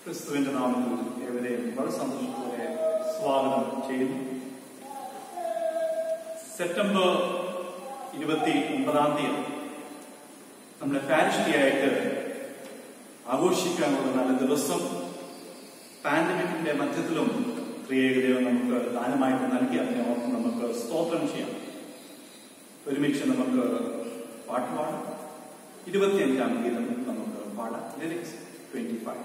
ക്രിസ്തുവിന്റെ നാമത്തിൽ ഏവരെയും വളരെ സന്തോഷത്തോടെ സ്വാഗതം ചെയ്യുന്നു സെപ്റ്റംബർ ഇരുപത്തി ഒമ്പതാം തീയതി നമ്മുടെ പാരിഷ് ഡേ ആയിട്ട് ആഘോഷിക്കാനുള്ള നല്ല ദിവസം പാൻഡമിക്കിന്റെ മധ്യത്തിലും ക്രിയേകതയോ നമുക്ക് ദാനമായിട്ട് നൽകി അതിനെ ഓർത്ത് നമുക്ക് സ്തോത്രം ചെയ്യാം ഒരുമിച്ച് നമുക്ക് പാട്ട് പാടാം ഇരുപത്തിയഞ്ചാം ഗീതം നമുക്ക് പാടാം ലിറിക്സ് ട്വന്റി ഫൈവ്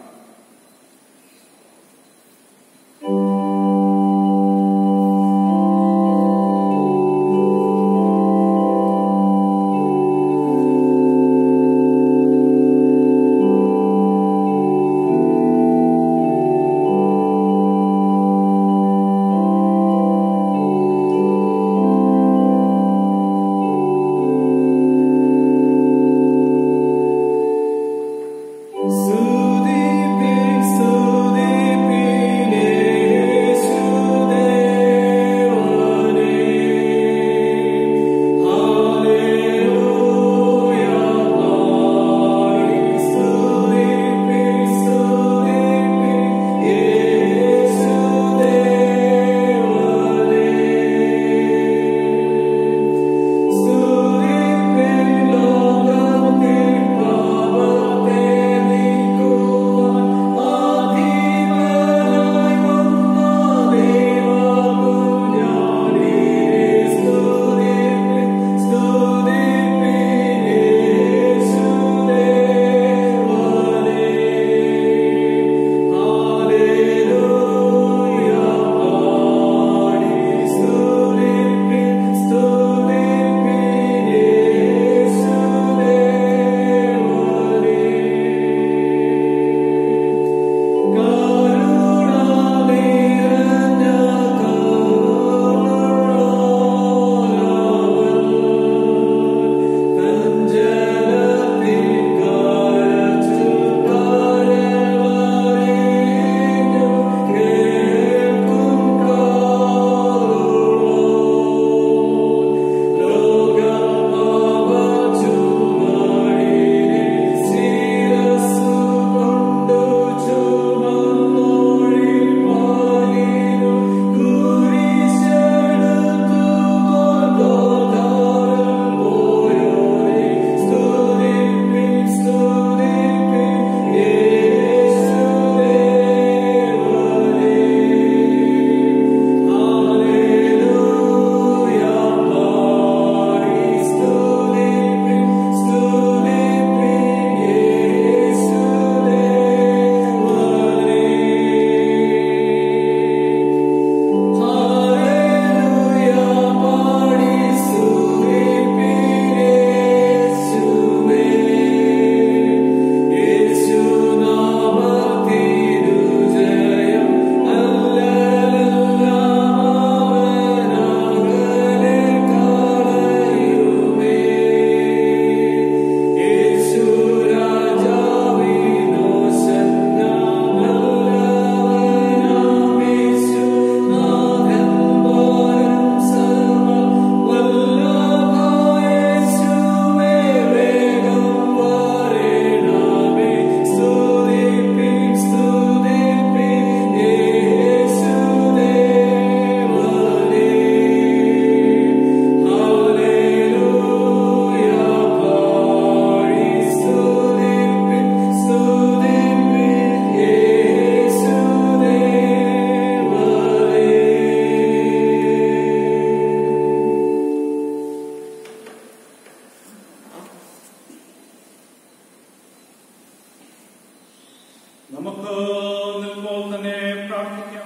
നമുക്ക് നിൽപ്പോൾ തന്നെ പ്രാർത്ഥിക്കാം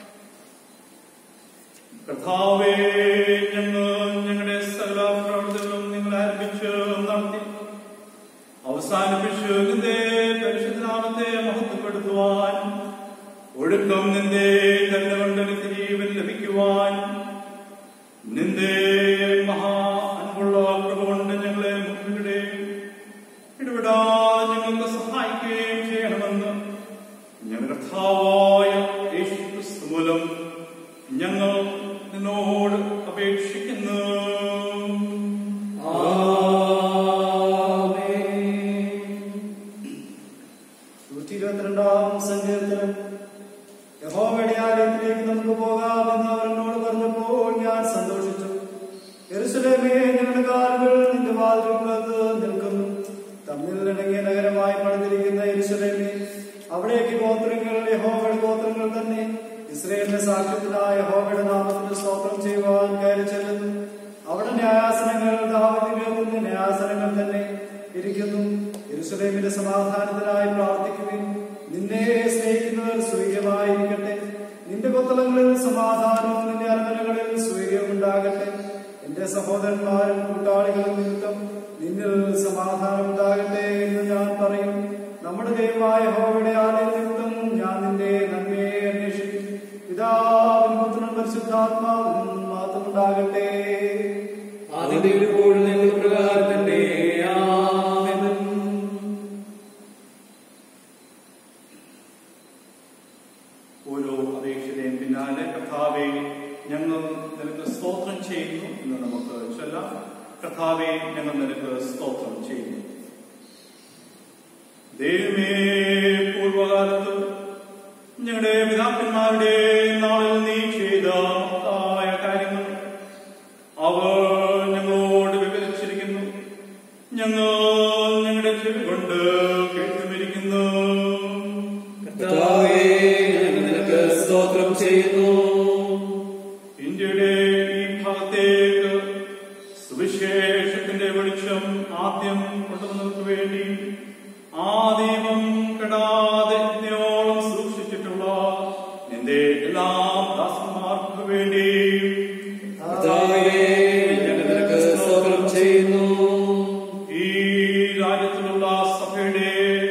കർത്താവേ ഞങ്ങൾ ഞങ്ങളുടെ സകല പ്രവർത്തനങ്ങളും നിങ്ങൾ ആരംഭിച്ച് നടത്തി അവസാനിപ്പിച്ച് നിന്റെ പരിശുദ്ധനാമത്തെ മഹത്വപ്പെടുത്തുവാൻ ഒഴുക്കം നിന്റെ കരുണ കൊണ്ട് ജീവൻ ലഭിക്കുവാൻ നിന്റെ മഹാ അൻപുള്ള കൃപ കൊണ്ട് ഞങ്ങളെ മുൻപിടുകയും ഇടപെടാ ഞങ്ങൾക്ക് സഹായിക്കുകയും ചെയ്യണമെന്ന് ഞങ്ങളുടെ കർത്താവായ യേശു ക്രിസ്തു മൂലം ഞങ്ങൾ നിന്നോട് അപേക്ഷിക്കുന്നു നൂറ്റി ഇരുപത്തിരണ്ടാം സങ്കീർത്തനം അവിടേക്ക് ഗോത്രങ്ങൾ യഹോവയുടെ ഗോത്രങ്ങൾ തന്നെ ഇസ്രയേലിന്റെ സാക്ഷ്യത്തിനായ യഹോവയുടെ നാമത്തിന് സ്തോത്രം ചെയ്യുവാൻ കയറി ചെല്ലുന്നു അവിടെ ന്യായാസനങ്ങൾ ദാവത്തിന്റെ ന്യായാസനങ്ങൾ തന്നെ ഇരിക്കുന്നു യെരൂശലേമിന്റെ സമാധാനത്തിനായി പ്രാർത്ഥിക്കുവിൻ നിന്നെ സ്നേഹിക്കുന്നവർ സ്വൈര്യമായിരിക്കട്ടെ നിന്റെ കൊത്തളങ്ങളിൽ സമാധാനവും നിന്റെ അരമനകളിൽ സ്വൈര്യവും ഉണ്ടാകട്ടെ എന്റെ സഹോദരന്മാരും കൂട്ടാളികളും നിമിത്തം നിന്നിൽ സമാധാനം ഉണ്ടാകട്ടെ എന്ന് ഞാൻ പറയും നമ്മുടെ ദൈവമായ ഹോവയുടെ ആലയ നിമിത്തം ഞാൻ നിന്റെ നന്മയെ അന്വേഷിക്കും പിതാവിനും പുത്രനും പരിശുദ്ധാത്മാവിനും മാത്രം ഉണ്ടാകട്ടെ അതിന്റെ ഇപ്പോൾ നിങ്ങൾ പ്രകാരം തന്നെ ആമേൻ. ഓരോ അപേക്ഷയുടെയും പിന്നാലെ കർത്താവെ ഞങ്ങൾ നിനക്ക് സ്തോത്രം ചെയ്യുന്നു എന്ന് നമുക്ക് ചൊല്ലാം കർത്താവെ ഞങ്ങൾ നിനക്ക് സ്തോത്രം ചെയ്യുന്നു ദൈവമേ പൂർവകാലത്ത് ഞങ്ങളുടെ പിതാക്കന്മാരുടെ നാളിൽ നീ ചെയ്ത മഹത്തായ കാര്യങ്ങൾ അവർ ഞങ്ങളോട് വിവരിച്ചിരിക്കുന്നു ഞങ്ങൾ ഞങ്ങളുടെ ചെവി കൊണ്ട് കേട്ടുമിരിക്കുന്നു കർത്താവേ, ഞങ്ങൾ നിനക്ക് സ്തോത്രം ചെയ്യുന്നു ഇന്ത്യയുടെ ഈ ഭാഗത്തേക്ക് സുവിശേഷത്തിന്റെ വെളിച്ചം ആദ്യം കൊണ്ടുവന്നവർക്ക് വേണ്ടി ആ ദീപം കെടാതെ ഇതിനോളം സൂക്ഷിച്ചിട്ടുള്ള നിന്റെ എല്ലാ ദാസന്മാർക്ക് വേണ്ടി കർത്താവേ, ഞങ്ങൾ നിനക്ക് സ്തോത്രം ചെയ്യുന്നു ഈ രാജ്യത്തിലുള്ള സഭയുടെ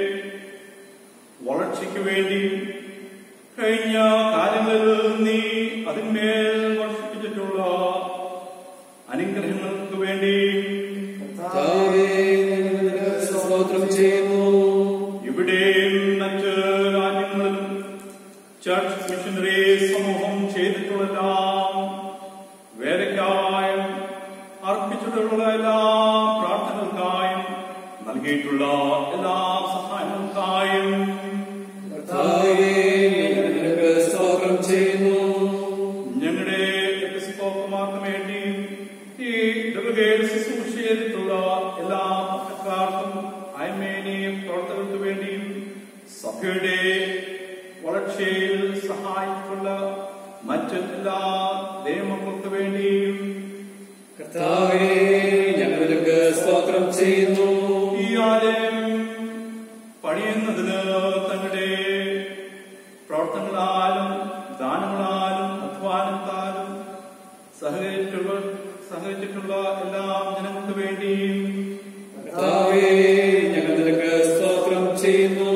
വളർച്ചയ്ക്ക് വേണ്ടി കഴിഞ്ഞ കാലങ്ങളിൽ നീ അതിന്മേൽ വർഷിപ്പിച്ചിട്ടുള്ള അനുഗ്രഹങ്ങൾക്ക് വേണ്ടി കർത്താവേ, ഞങ്ങൾ നിനക്ക് സ്തോത്രം ചെയ്യുന്നു ഇവിടെയും മറ്റ് രാജ്യങ്ങളിലും ചർച്ച് മിഷനറി സമൂഹം ചെയ്തിട്ടുള്ളതെല്ലാം വേലയ്ക്കായും അർപ്പിച്ചിട്ടുള്ള എല്ലാ പ്രാർത്ഥനകൾക്കായും നൽകിയിട്ടുള്ള എല്ലാ സഹായങ്ങൾക്കായും കർത്താവേ, ഞങ്ങൾ നിനക്ക് സ്തോത്രം ചെയ്യുന്നു ഞങ്ങളുടെ എപ്പിസ്കോപ്പമാർക്ക് വേണ്ടി ഈ ഇടവകയിൽ ശുശ്രൂഷ ചെയ്തിട്ടുള്ള എല്ലാ ഭക്തക്കാർക്കും അയമേനെയും പ്രവർത്തകർക്ക് വേണ്ടിയും സഭയുടെ വളർച്ചയിൽ സഹായിച്ചിട്ടുള്ള മറ്റ് എല്ലാ ദൈവമക്കൾക്ക് വേണ്ടിയും കർത്താവേ, ഞങ്ങൾ നിനക്ക് സ്തോത്രം ചെയ്യുന്നു ഈ ആലയം പണിയുന്നതിന് തങ്ങളുടെ പ്രവർത്തനങ്ങളാലും ദാനങ്ങളാലും അധ്വാനത്താലും സഹകരിച്ചിട്ടുള്ള സഹകരിച്ചിട്ടുള്ള എല്ലാ ജനങ്ങൾക്ക് വേണ്ടിയും കർത്താവേ, ഞങ്ങൾ നിനക്ക് സ്തോത്രം ചെയ്യുന്നു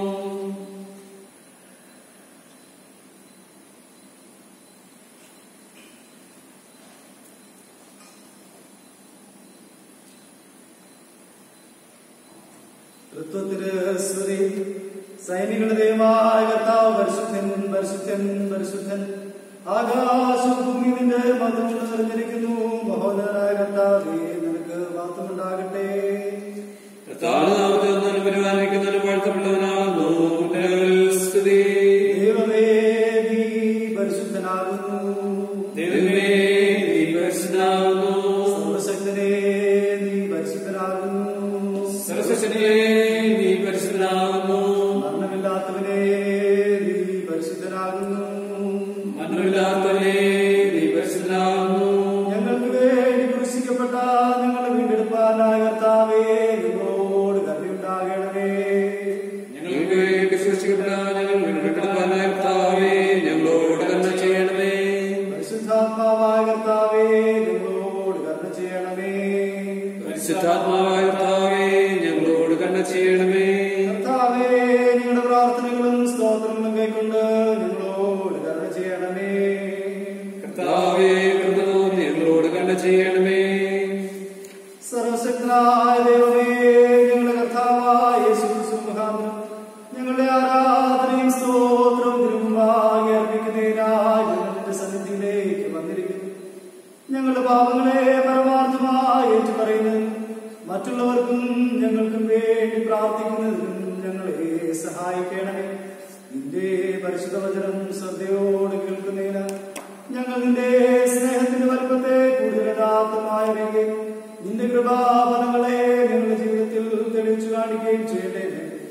തൃത്വത്തില് സ്തുതി സൈനികളുടെ ദൈവമായ കർത്താവ് പരിശുദ്ധൻ പരിശുദ്ധൻ പരിശുദ്ധൻ ആകാശവും ഭൂമി നിന്റെ മതം നിറഞ്ഞിരിക്കുന്നു മഹോദരനായ കർത്താവേ നിനക്ക് മാത്രമുണ്ടാകട്ടെ കർത്താവിനാമത്തിൽ നിന്ന് പരിപാലിക്കുന്നതിന് വാഴ്ത്തപ്പെട്ടവനാകുന്നു ഉന്നതങ്ങളിൽ സ്തുതി ദൈവമേ നീ പരിശുദ്ധനാകുന്നു ദൈവമേ നീ പരിശുദ്ധനാകുന്നു സർവശക്തനേ നീ പരിശുദ്ധനാകുന്നു സർവശക്തനേ നീ പരിശുദ്ധനാകുന്നു മരണമില്ലാത്തവനേ നീ പരിശുദ്ധനാകുന്നു മരണമില്ലാത്തവനേ നീ പരിശുദ്ധനാകുന്നു ഞങ്ങൾക്ക് വേണ്ടി കുരിശിക്കപ്പെട്ട ഞങ്ങളെ വീണ്ടെടുപ്പാനായ കർത്താവേ നിങ്ങളോട് കരുണയുണ്ടാകണമേ ഞങ്ങൾക്ക് വേണ്ടി സൃഷ്ടിക്കപ്പെട്ട ഞങ്ങൾ വീണ്ടെടുക്കപ്പെടുവാനായ കർത്താവേ ഞങ്ങളോട് കരുണ ചെയ്യണമേ പരിശുദ്ധാത്മാവായ കർത്താവേ നിങ്ങളോട് കരുണ ചെയ്യണമേ പരിശുദ്ധാത്മാവായ കർത്താവേ ഞങ്ങളോട് കരുണ ചെയ്യണമേ കർത്താവേ നിങ്ങളുടെ പ്രാർത്ഥനകളും സ്തോത്രങ്ങളും കൈക്കൊണ്ട് ഞങ്ങളോട് കരുണ ചെയ്യണമേ കർത്താവേ കരുണ തോന്നി ഞങ്ങളോട് കരുണ ചെയ്യണമേ സർവശക്തനായ ദൈവമേ ഞങ്ങളുടെ കർത്താവായ യേശുക്രിസ്തു മുഖാന്തരം ഞങ്ങളുടെ ആരാധനയും സ്തോത്രവും തിരുമുമ്പാകെ അർപ്പിക്കുന്നതിനായി ഞങ്ങളുടെ സന്നിധിയിലേക്ക് വന്നിരിക്കുന്നു ഞങ്ങളുടെ പാപങ്ങളെ പരമാർത്ഥമായി ഏറ്റു പറയുന്നത് മറ്റുള്ളവർക്കും ഞങ്ങൾക്കും വേണ്ടി പ്രാർത്ഥിക്കുന്നതിനും ഞങ്ങളെ സഹായിക്കണമേ നിന്റെ പരിശുദ്ധ വചനം ശ്രദ്ധയോട് കേൾക്കുന്നതിന് ഞങ്ങൾ നിന്റെ സ്നേഹത്തിന്റെ വലുപ്പത്തെ കൂടുതൽ യഥാർത്ഥമായി അറിയുകയും നിന്റെ കൃപാപദങ്ങളെ ഞങ്ങളുടെ ജീവിതത്തിൽ തെളിയിച്ചു കാണിക്കുകയും ചെയ്യട്ടെ ഞങ്ങളുടെ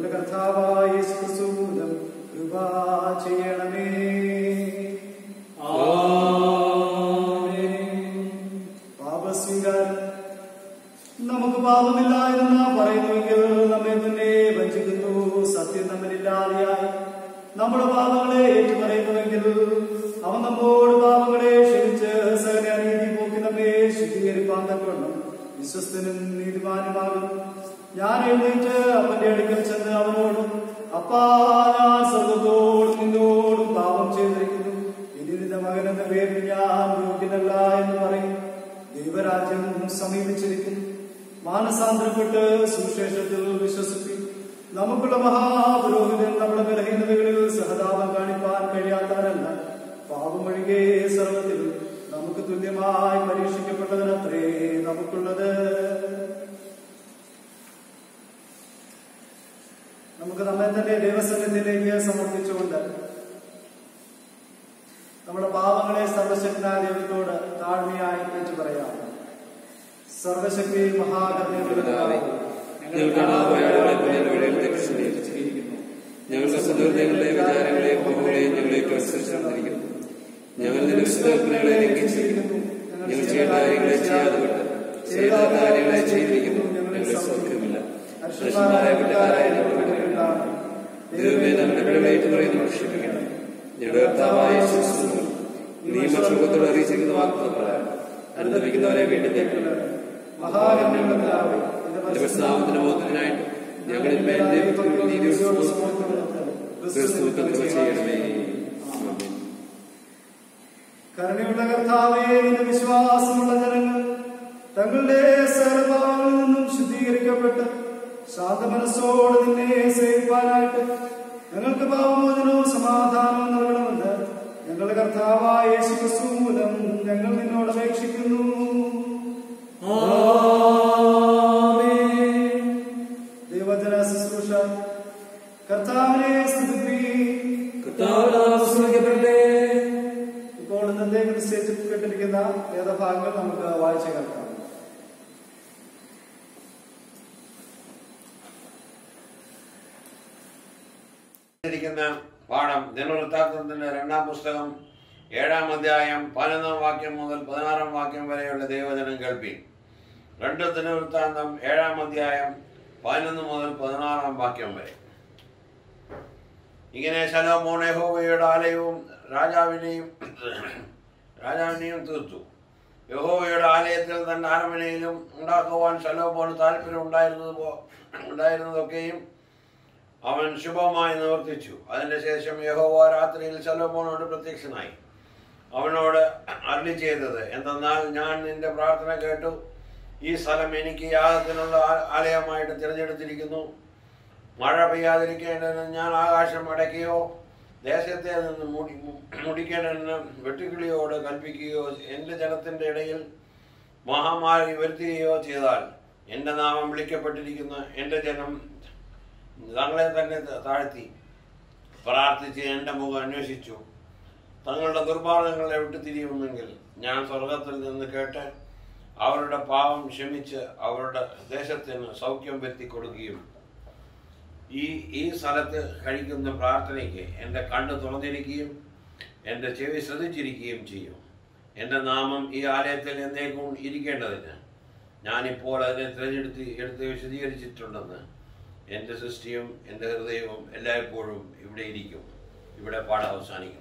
ഞങ്ങളുടെ കർത്താവായ യേശു ക്രിസ്തു മൂലം കൃപ ചെയ്യണമേ പാപസ്വീകാരം നമുക്ക് പാപമില്ല എന്ന് പറയുന്നുവെങ്കിൽ നമ്മെ തന്നെ വഞ്ചിക്കുന്നു സത്യം നമ്മളില്ലാതെയായി നമ്മുടെ പാപങ്ങളെ ഏറ്റുപറയുന്നുവെങ്കിൽ അവൻ നമ്മോട് പാപങ്ങളെ ക്ഷമിച്ച് സകല അനീതി പോക്കി നമ്മെ ശുദ്ധീകരിപ്പാൻ തക്കണം വിശ്വസ്തനും നീതിമാനുമാകും ഞാൻ എഴുന്നേറ്റ് അവന്റെ അടുക്കൽ ചെന്ന് അവനോട് അപ്പാ ഞാൻ സ്വർഗത്തോടും നിന്നോടും പാപം ചെയ്തിരിക്കുന്നു ഇനി നിന്റെ മകൻ എന്ന പേരിൽ ഞാൻ യോഗ്യനല്ല എന്ന് പറയും ദൈവരാജ്യം സമീപിച്ചിരിക്കുന്നു മാനസാന്തരപ്പെട്ട് സുവിശേഷത്തിൽ വിശ്വസിപ്പിക്കും നമുക്കുള്ള മഹാപുരോഹിതൻ നമ്മുടെ ബലഹീനതകളിൽ സഹതാപം കാണിപ്പാൻ കഴിയാത്തവരല്ല പാപം ഒഴികെ സർവത്തിൽ നമുക്ക് തുല്യമായി പരീക്ഷിക്കപ്പെട്ടതിനത്രേ നമുക്കുള്ളത് നമുക്ക് നമ്മെ തന്നെ ദൈവസംഘത്തിലേക്ക് സമർപ്പിച്ചുകൊണ്ട് നമ്മുടെ പാപങ്ങളെ സർവശക്തനായ ദൈവത്തോട് താഴ്മയായി ഏറ്റു പറയാം സർവശക്തി മഹാകർമ്മ ഞങ്ങൾ കാണാതെ അയാളെ പുണ്യന്റെ വഴിയിൽ തെറ്റിദ്ധരിച്ചിരിക്കുന്നു ഞങ്ങളുടെ സദൃദയങ്ങളുടെ വിചാരങ്ങളെ പ്രഭുകളെയും ഞങ്ങളേക്ക് അനുസരിച്ചിരിക്കുന്നു ഞങ്ങൾ നിന്റെ വിശുദ്ധങ്ങളെ ലംഘിച്ചിരിക്കുന്നു ഞങ്ങൾ ചെയ്യേണ്ട കാര്യങ്ങളെ ചെയ്യാതെ വിട്ട് ചെയ്ത കാര്യങ്ങളെ ചെയ്തിരിക്കുന്നു ഞങ്ങളെ സൗഖ്യമില്ല അശ്വന്മാരായ കുറ്റക്കാരായ ഞങ്ങളുടെ കുറ്റങ്ങളാണ്. ദൈവമേ നമ്മുടെ പിഴവേറ്റ് പറയുന്നു ക്ഷമിക്കണം ഞങ്ങളുടെ കർത്താവായ യേശു ക്രിസ്തു നീ മറ്റുള്ളവരോട് അറിയിച്ചിരിക്കുന്ന വാക്കുകൾ പറയാം അനുദമിക്കുന്നവരെ വീണ്ടും കേൾക്കണം മഹാകർമ്മങ്ങളാവേ എന്റെ പ്രസ്താവത്തിന്റെ ബോധത്തിനായിട്ട് ഞങ്ങളിൽ മേൽ ദൈവത്തിനുള്ള നീതിയോട് ക്രിസ്തു കൃപ ചെയ്യണമേ ആമേൻ. കരുണയുള്ള കർത്താവേ നിന്റെ വിശ്വാസമുള്ള ജനങ്ങൾ തങ്ങളുടെ സർവഭാവങ്ങളിൽ നിന്നും ശുദ്ധീകരിക്കപ്പെട്ട് ശാന്ത മനസ്സോടെ നിന്നെ സേവിപ്പാനായിട്ട് ഞങ്ങൾക്ക് പാവമോചനവും സമാധാനവും നൽകണമെന്ന് ഞങ്ങളുടെ കർത്താവായ യേശു ക്രിസ്തു മൂലം ഞങ്ങൾ നിന്നോട് അപേക്ഷിക്കുന്നു ദൈവജന ശുശ്രൂഷ കർത്താവിനെ സ്തുതിപ്പീ ഇപ്പോൾ ഇന്നത്തെ നിശ്ചയിച്ചിട്ടിരിക്കുന്ന വേദഭാഗങ്ങൾ നമുക്ക് വായിച്ചു കേൾക്കാം ഇരിക്കുന്ന പാഠം ദിനവൃത്താന്തത്തിന്റെ രണ്ടാം പുസ്തകം ഏഴാം അധ്യായം പതിനൊന്നാം വാക്യം മുതൽ പതിനാറാം വാക്യം വരെയുള്ള ദൈവജനം കേൾപ്പി രണ്ട് ദിനവൃത്താന്തം ഏഴാം അധ്യായം പതിനൊന്ന് മുതൽ പതിനാറാം വാക്യം വരെ ഇങ്ങനെ ശലോമോൻ യഹോവയുടെ ആലയവും രാജാവിനെയും രാജാവിനെയും തീർത്തു യഹോവയുടെ ആലയത്തിൽ തന്റെ അരമനയിലും ഉണ്ടാക്കുവാൻ ശലോമോന് താല്പര്യം ഉണ്ടായിരുന്നത് പോ- ഉണ്ടായിരുന്നതൊക്കെയും അവൻ ശുഭമായി നിവർത്തിച്ചു അതിന്റെ ശേഷം യഹോവ രാത്രിയിൽ ശലോമോനോട് പ്രത്യക്ഷനായി അവനോട് അരുളി ചെയ്തത് എന്തെന്നാൽ ഞാൻ നിന്റെ പ്രാർത്ഥന കേട്ടു ഈ സ്ഥലം എനിക്ക് യാഗത്തിനുള്ള ആ- ആലയമായിട്ട് തിരഞ്ഞെടുത്തിരിക്കുന്നു മഴ പെയ്യാതിരിക്കേണ്ടതിന് ഞാൻ ആകാശം അടയ്ക്കുകയോ ദേശത്തെ നിന്ന് മുടി മുടിക്കേണ്ടതിന് വെട്ടുക്കിളിയോട് കൽപ്പിക്കുകയോ എൻ്റെ ജനത്തിൻ്റെ ഇടയിൽ മഹാമാരി വരുത്തുകയോ ചെയ്താൽ എൻ്റെ നാമം വിളിക്കപ്പെട്ടിരിക്കുന്ന എൻ്റെ ജനം തങ്ങളെ തന്നെ ത- താഴ്ത്തി പ്രാർത്ഥിച്ച് എൻ്റെ മുഖം അന്വേഷിച്ചു തങ്ങളുടെ ദുർമാർഗങ്ങളെ വിട്ടുതിരിയുമെങ്കിൽ ഞാൻ സ്വർഗത്തിൽ നിന്ന് കേട്ട് അവരുടെ പാപം ക്ഷമിച്ച് അവരുടെ ദേശത്തിന് സൗഖ്യം വരുത്തി കൊടുക്കുകയും ഈ ഈ സ്ഥലത്ത് കഴിക്കുന്ന പ്രാർത്ഥനയ്ക്ക് എൻ്റെ കണ്ണ് തുറന്നിരിക്കുകയും എൻ്റെ ചെവി ശ്രദ്ധിച്ചിരിക്കുകയും ചെയ്യും എൻ്റെ നാമം ഈ ആലയത്തിൽ എന്നേക്കും ഇരിക്കേണ്ടതിന് ഞാനിപ്പോൾ അതിനെ തിരഞ്ഞെടുത്ത് എടുത്ത് വിശദീകരിച്ചിട്ടുണ്ടെന്ന് എൻ്റെ സൃഷ്ടിയും എൻ്റെ ഹൃദയവും എല്ലായ്പ്പോഴും ഇവിടെ ഇരിക്കും ഇവിടെ പാഠം അവസാനിക്കുന്നു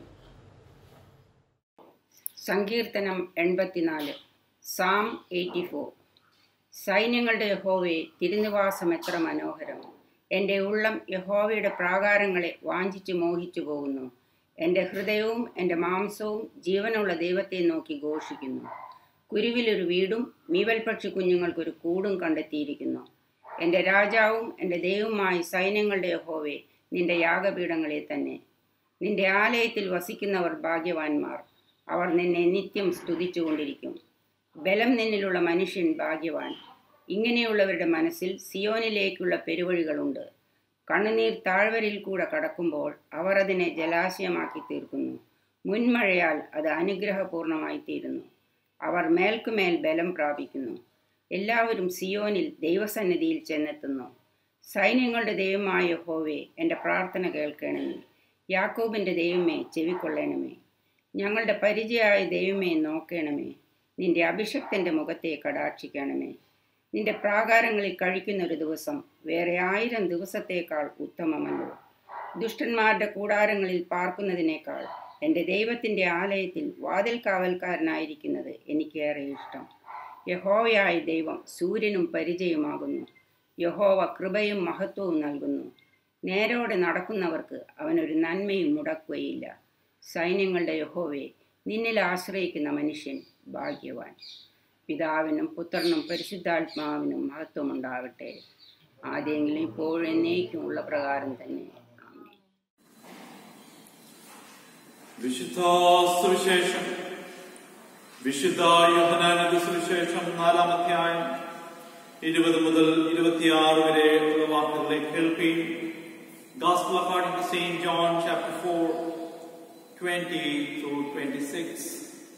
സങ്കീർത്തനം എൺപത്തിനാല് സാം എയ്റ്റി ഫോർ സൈന്യങ്ങളുടെ യഹോവയെ തിരുനിവാസം എത്ര മനോഹരം എൻ്റെ ഉള്ളം യഹോവയുടെ പ്രാകാരങ്ങളെ വാഞ്ചിച്ചു മോഹിച്ചു പോകുന്നു എൻ്റെ ഹൃദയവും എൻ്റെ മാംസവും ജീവനുള്ള ദൈവത്തെ നോക്കി ഘോഷിക്കുന്നു കുരുവിലൊരു വീടും മീവൽപക്ഷി കുഞ്ഞുങ്ങൾക്കൊരു കൂടും കണ്ടെത്തിയിരിക്കുന്നു എൻ്റെ രാജാവും എൻ്റെ ദൈവവുമായി സൈന്യങ്ങളുടെ യഹോവേ നിന്റെ യാഗപീഠങ്ങളെ തന്നെ നിന്റെ ആലയത്തിൽ വസിക്കുന്നവർ ഭാഗ്യവാന്മാർ അവർ നിന്നെ നിത്യം സ്തുതിച്ചുകൊണ്ടിരിക്കും ബലം നിന്നിലുള്ള മനുഷ്യൻ ഭാഗ്യവാൻ ഇങ്ങനെയുള്ളവരുടെ മനസ്സിൽ സിയോനിലേക്കുള്ള പെരുവഴികളുണ്ട് കണ്ണുനീർ താഴ്വരയിൽ കൂടെ കടക്കുമ്പോൾ അവർ അതിനെ ജലാശയമാക്കി തീർക്കുന്നു മുൻമഴയാൽ അത് അനുഗ്രഹപൂർണമായി തീരുന്നു അവർ മേൽക്കുമേൽ ബലം പ്രാപിക്കുന്നു എല്ലാവരും സിയോനിൽ ദൈവസന്നിധിയിൽ ചെന്നെത്തുന്നു സൈന്യങ്ങളുടെ ദൈവമായ യഹോവേ എൻ്റെ പ്രാർത്ഥന കേൾക്കണമേ യാക്കോബിൻ്റെ ദൈവമേ ചെവിക്കൊള്ളണമേ ഞങ്ങളുടെ പരിചയമായ ദൈവമേ നോക്കണമേ നിന്റെ അഭിഷക്തൻ്റെ മുഖത്തെ കടാക്ഷിക്കണമേ നിന്റെ പ്രാകാരങ്ങളിൽ കഴിക്കുന്ന ഒരു ദിവസം വേറെ ആയിരം ദിവസത്തേക്കാൾ ഉത്തമമല്ലോ ദുഷ്ടന്മാരുടെ കൂടാരങ്ങളിൽ പാർക്കുന്നതിനേക്കാൾ എൻ്റെ ദൈവത്തിൻ്റെ ആലയത്തിൽ വാതിൽ കാവൽക്കാരനായിരിക്കുന്നത് എനിക്കേറെ ഇഷ്ടം യഹോവയായ ദൈവം സൂര്യനും പരിചയമാകുന്നു യഹോവ കൃപയും മഹത്വവും നൽകുന്നു നേരോടെ നടക്കുന്നവർക്ക് അവനൊരു നന്മയും മുടക്കുകയില്ല സൈന്യങ്ങളുടെ യഹോവയെ നിന്നിൽ ആശ്രയിക്കുന്ന മനുഷ്യൻ ഭാഗ്യവാൻ പിതാവിനും പുത്രനും പരിശുദ്ധാത്മാവിനും മഹത്വമുണ്ടാകട്ടെ ആദ്യമെങ്കിലും ഇപ്പോഴും എന്നേക്കുമുള്ള പ്രകാരം തന്നെ ആമേൻ വിശുദ്ധ സുവിശേഷം വിശുദ്ധ യോഹനാനന്റെ സുവിശേഷം നാലാം അധ്യായം ഇരുപത് മുതൽ ഇരുപത്തിയാറ് വരെ ഉള്ള വാക്കുകളെ കേൾപ്പി Gospel according to St. John chapter 4, 20 through 26.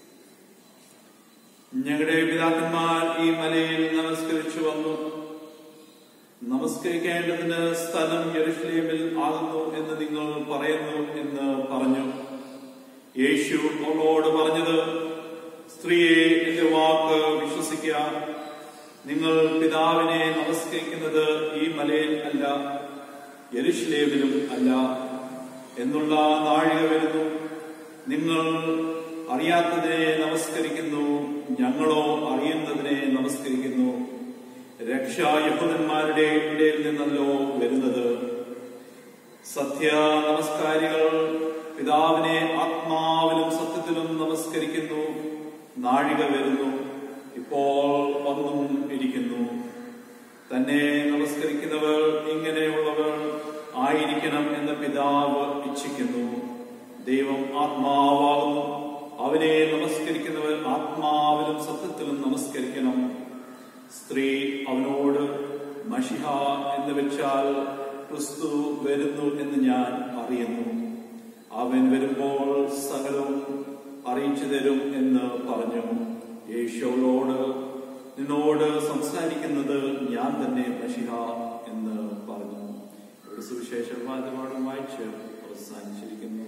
ഞങ്ങളുടെ പിതാക്കന്മാർ ഈ മലയിൽ നമസ്കരിച്ചു വന്നു നമസ്കരിക്കേണ്ടതിന് സ്ഥലം യെരുഷലേമിൽ ആകുന്നു എന്ന് നിങ്ങൾ പറയുന്നു എന്ന് പറഞ്ഞു യേശു അവളോട് പറഞ്ഞത് സ്ത്രീയെ എന്റെ വാക്ക് വിശ്വസിക്കുക നിങ്ങൾ പിതാവിനെ നമസ്കരിക്കുന്നത് ഈ മലയിൽ അല്ല യെരുഷലേമിലും അല്ല എന്നുള്ള നാഴിക വരുന്നു നിങ്ങൾ അറിയാത്തതിനെ നമസ്കരിക്കുന്നു ഞങ്ങളോ അറിയുന്നതിനെ നമസ്കരിക്കുന്നു രക്ഷ യഹൂദന്മാരുടെ ഇടയിൽ നിന്നല്ലോ വരുന്നത് സത്യ നമസ്കാരികൾ പിതാവിനെ ആത്മാവിലും സത്യത്തിലും നമസ്കരിക്കുന്നു നാഴിക വരുന്നു ഇപ്പോൾ വന്നും ഇരിക്കുന്നു തന്നെ നമസ്കരിക്കുന്നവർ ഇങ്ങനെയുള്ളവർ ആയിരിക്കണം എന്ന് പിതാവ് ഇച്ഛിക്കുന്നു ദൈവം ആത്മാവാകുന്നു അവനെ നമസ്കരിക്കുന്നവർ ആത്മാവിലും സത്യത്തിലും നമസ്കരിക്കണം സ്ത്രീ അവനോട് മഷിഹ എന്ന് വെച്ചാൽ ക്രിസ്തു വരുന്നു എന്ന് ഞാൻ അറിയുന്നു അവൻ വരുമ്പോൾ സകലവും അറിയിച്ചു തരും എന്ന് പറഞ്ഞു യേശുവോട് നിന്നോട് സംസാരിക്കുന്നത് ഞാൻ തന്നെ മഷിഹ എന്ന് പറഞ്ഞു ഒരു സുവിശേഷ വാദപാഠം വായിച്ച് അവസാനിച്ചിരിക്കുന്നു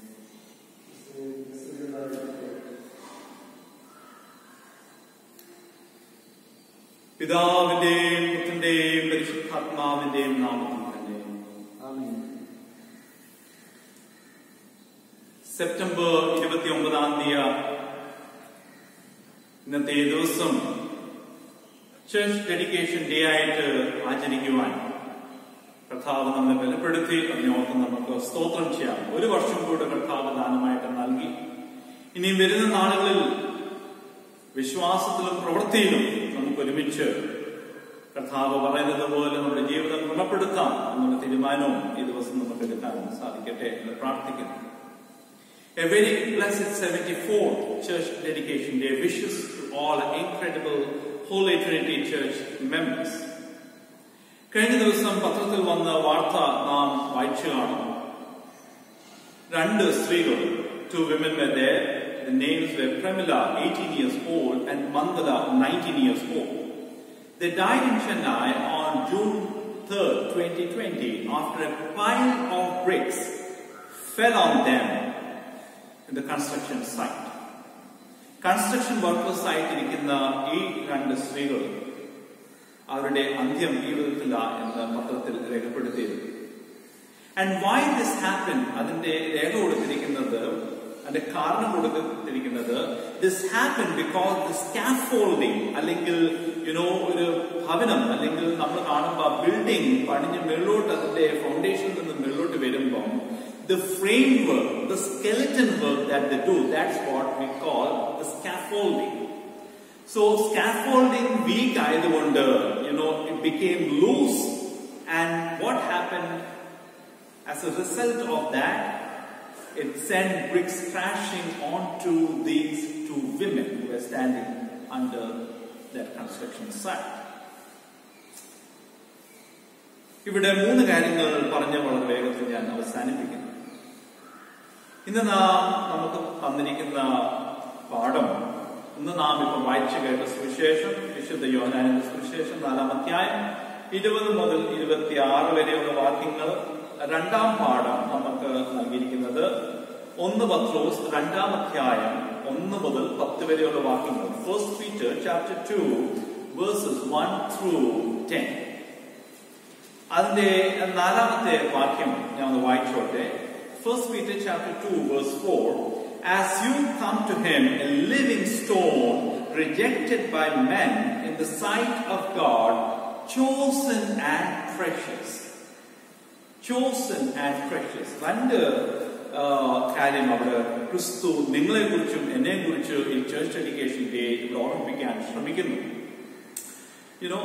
പിതാവിന്റെയും പുത്രന്റെയും പരിശുദ്ധാത്മാവിന്റെയും നാമത്തിൽ തന്നെ ആമേൻ സെപ്റ്റംബർ ഇരുപത്തി ഒമ്പതാം തീയതി ഇന്നത്തെ ദിവസം ചർച്ച് ഡെഡിക്കേഷൻ ഡേ ആയിട്ട് ആചരിക്കുവാൻ കർത്താവ് നമ്മെ ബലപ്പെടുത്തി അതിനോർത്ത് നമുക്ക് സ്തോത്രം ചെയ്യാം ഒരു വർഷം കൂടെ കർത്താവ് ദാനമായിട്ട് നൽകി ഇനിയും വരുന്ന നാളുകളിൽ വിശ്വാസത്തിലും പ്രവൃത്തിയിലും നമുക്ക് ഒരുമിച്ച് കർത്താവ് പറയുന്നത് പോലെ നമ്മുടെ ജീവിതം ക്രമപ്പെടുത്താം എന്നുള്ള തീരുമാനവും ഈ ദിവസം നമുക്ക് എടുക്കാൻ സാധിക്കട്ടെ എന്ന് പ്രാർത്ഥിക്കുന്നു A very blessed 74th Church Dedication Day wishes to all incredible Holy Trinity Church members. കഴിഞ്ഞ ദിവസം പത്രത്തിൽ വന്ന വാർത്ത നാം വായിച്ചു കാണും രണ്ട് സ്ത്രീകൾ two women were there. The names were Premila, 18 years old, and Mandala, 19 years old. They died in Chennai on June 3rd, 2020, after a pile of bricks fell on them in the construction site. Construction workers ആയിട്ടിരിക്കുന്ന ഈ രണ്ട് സ്ത്രീകൾ അവരുടെ അന്ത്യം ജീവിതത്തില്ല എന്ന് പത്രത്തിൽ രേഖപ്പെടുത്തിയിരുന്നു and why this happen അതിന്റെ രേഖ കൊടുത്തിരിക്കുന്നത് അതിന്റെ കാരണം കൊടുത്തിരിക്കുന്നത് this happen because the scaffolding അല്ലെങ്കിൽ യുനോ ഒരു ഭവനം അല്ലെങ്കിൽ നമ്മൾ കാണുമ്പോൾ ബിൽഡിംഗ് പണിഞ്ഞ് മേളിലോട്ട് അതിന്റെ ഫൗണ്ടേഷനിൽ നിന്ന് മേളിലോട്ട് വരുമ്പം the framework, the skeleton work that they do, that's what we call the scaffolding. So scaffolding weak ആയതുകൊണ്ട്, you know, it became loose and what happened as a result of that, it sent bricks crashing onto these two women who were standing under that construction site. ഇവിടെ മൂന്ന് കാര്യങ്ങൾ പറഞ്ഞ വളരെ വേഗത്തിൽ ഞാൻ അവസാനിപ്പിക്കുന്നു ഇന്ന് നാം നമുക്ക് തന്നിരിക്കുന്ന പാഠം ഇന്ന് നാം ഇപ്പം വായിച്ചു കേട്ട സുവിശേഷം വിശുദ്ധ യോഹനാനന്റെ സുവിശേഷം നാലാം അധ്യായം ഇരുപത് മുതൽ ഇരുപത്തി ആറ് വരെയുള്ള വാക്യങ്ങൾ രണ്ടാം പാഠം നമുക്ക് നൽകിയിരിക്കുന്നത് ഒന്ന് പത്രോസ് രണ്ടാം അധ്യായം ഒന്ന് മുതൽ പത്ത് വരെയുള്ള വാക്യങ്ങൾ first Peter chapter two verses one through ten അതിന്റെ നാലാമത്തെ വാക്യം ഞാൻ ഒന്ന് വായിച്ചോട്ടെ first Peter chapter two verse four as you come to him a living stone rejected by men in the sight of God chosen and precious chosen and precious രണ്ട് ആ, കാര്യം അവിടെ ക്രിസ്തു നിങ്ങളെ കുറിച്ചും എന്നെ കുറിച്ച് ഈ ചേർച്ച് എഡ്യൂക്കേഷൻ ഡേ ഇവിടെ ഓർമ്മിപ്പിക്കാൻ ശ്രമിക്കുന്നു യുനോ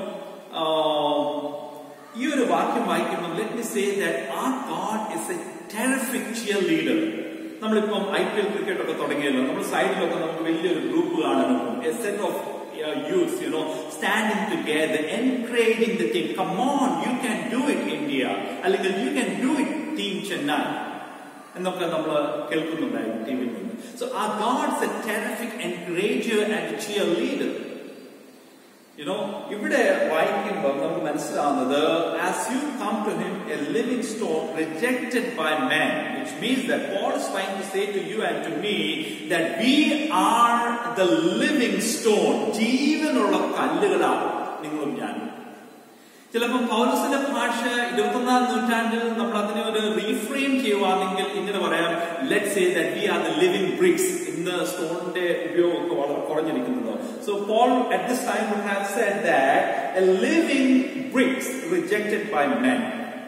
ഈ ഒരു വാക്യം വായിക്കുമ്പോൾ let me say that uh God is a terrific cheerleader നമ്മളിപ്പം ഐ പി എൽ ക്രിക്കറ്റ് ഒക്കെ തുടങ്ങിയല്ലോ നമ്മൾ സൈഡിലൊക്കെ നമുക്ക് വലിയൊരു ഗ്രൂപ്പ് കാണാൻ a set of youths you know standing together encouraging the team come on you can do it India അല്ലെങ്കിൽ you can do it team Chennai എന്നൊക്കെ നമ്മൾ കേൾക്കുന്നുണ്ടായിരുന്നു ടി വിയിൽ നിന്ന് so uh God's a terrific encourager and cheerleader you know ഇവിടെ വായിക്കുമ്പോൾ നമുക്ക് മനസ്സിലാവുന്നത് as you come to him a living stone rejected by man which means that Paul is trying to say to you and to me that we are the living stone ജീവനുള്ള കല്ലുകളാണ് നിങ്ങളും ഞാനും ചിലപ്പോൾ പൗരസിന്റെ ഭാഷ ഇരുപത്തൊന്നാം നൂറ്റാണ്ടിൽ നമ്മൾ അതിനെ ഒരു റീഫ്രെയിം ചെയ്യുവാണെങ്കിൽ ഇങ്ങനെ പറയാം let say that we are the living bricks ഇന്ന് സ്റ്റോണിന്റെ ഉപയോഗമൊക്കെ വളരെ കുറഞ്ഞിരിക്കുന്നത് so Paul at this time would have said that a living bricks rejected by men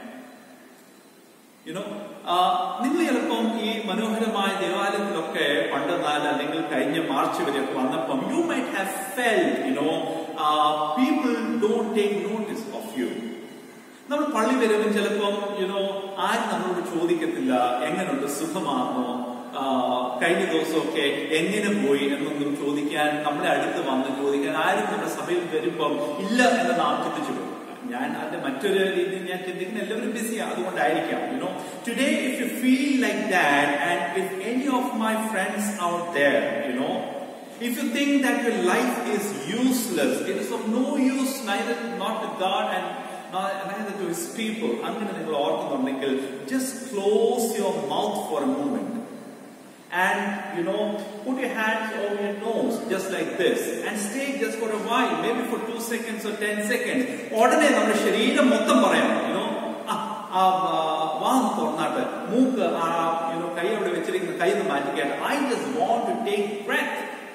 you know നിങ്ങൾ ചിലപ്പം ഈ മനോഹരമായ ദേവാലയത്തിലൊക്കെ പണ്ട് നാല് അല്ലെങ്കിൽ കഴിഞ്ഞ മാർച്ച് വരെയൊക്കെ വന്നപ്പം you might have felt you know people don't take notice of you നമ്മൾ പള്ളി വരുമ്പോൾ ചിലപ്പം യുനോ ആരും നമ്മളോട് ചോദിക്കത്തില്ല എങ്ങനെയുണ്ട് സുഖമാണോ ആ, കഴിഞ്ഞ ദിവസമൊക്കെ എങ്ങനെ പോയി എന്നൊന്നും ചോദിക്കാൻ നമ്മുടെ അടുത്ത് വന്ന് ചോദിക്കാൻ ആരും നമ്മുടെ സഭയിൽ വരുമ്പം ഇല്ല എന്ന് നാം ചിന്തിച്ചു പോകും ഞാൻ അതിന്റെ മറ്റൊരു രീതിയിൽ ഞാൻ ചിന്തിക്കുന്ന എല്ലാവരും ബിസിയാണ് അതുകൊണ്ടായിരിക്കാം you know today if you feel like that and if any of my friends out there you know If you think that your life is useless, it is of no use neither not to God and not- neither to His people. അങ്ങനെ നിങ്ങൾ ഓർക്കുന്നുണ്ടെങ്കിൽ just close your mouth for a moment and you know put your hands over your nose just like this and stay just for a while, maybe for two seconds or ten seconds. ഉടനെ നമ്മുടെ ശരീരം മൊത്തം പറയാം you know ആ വാ ഒന്ന് തുറന്നാട്ട് മൂക്ക് ആ യുനോ കൈ അവിടെ വെച്ചിരിക്കുന്ന കൈ ഒന്ന് മാറ്റിക്കാട്ട് I just want to take breath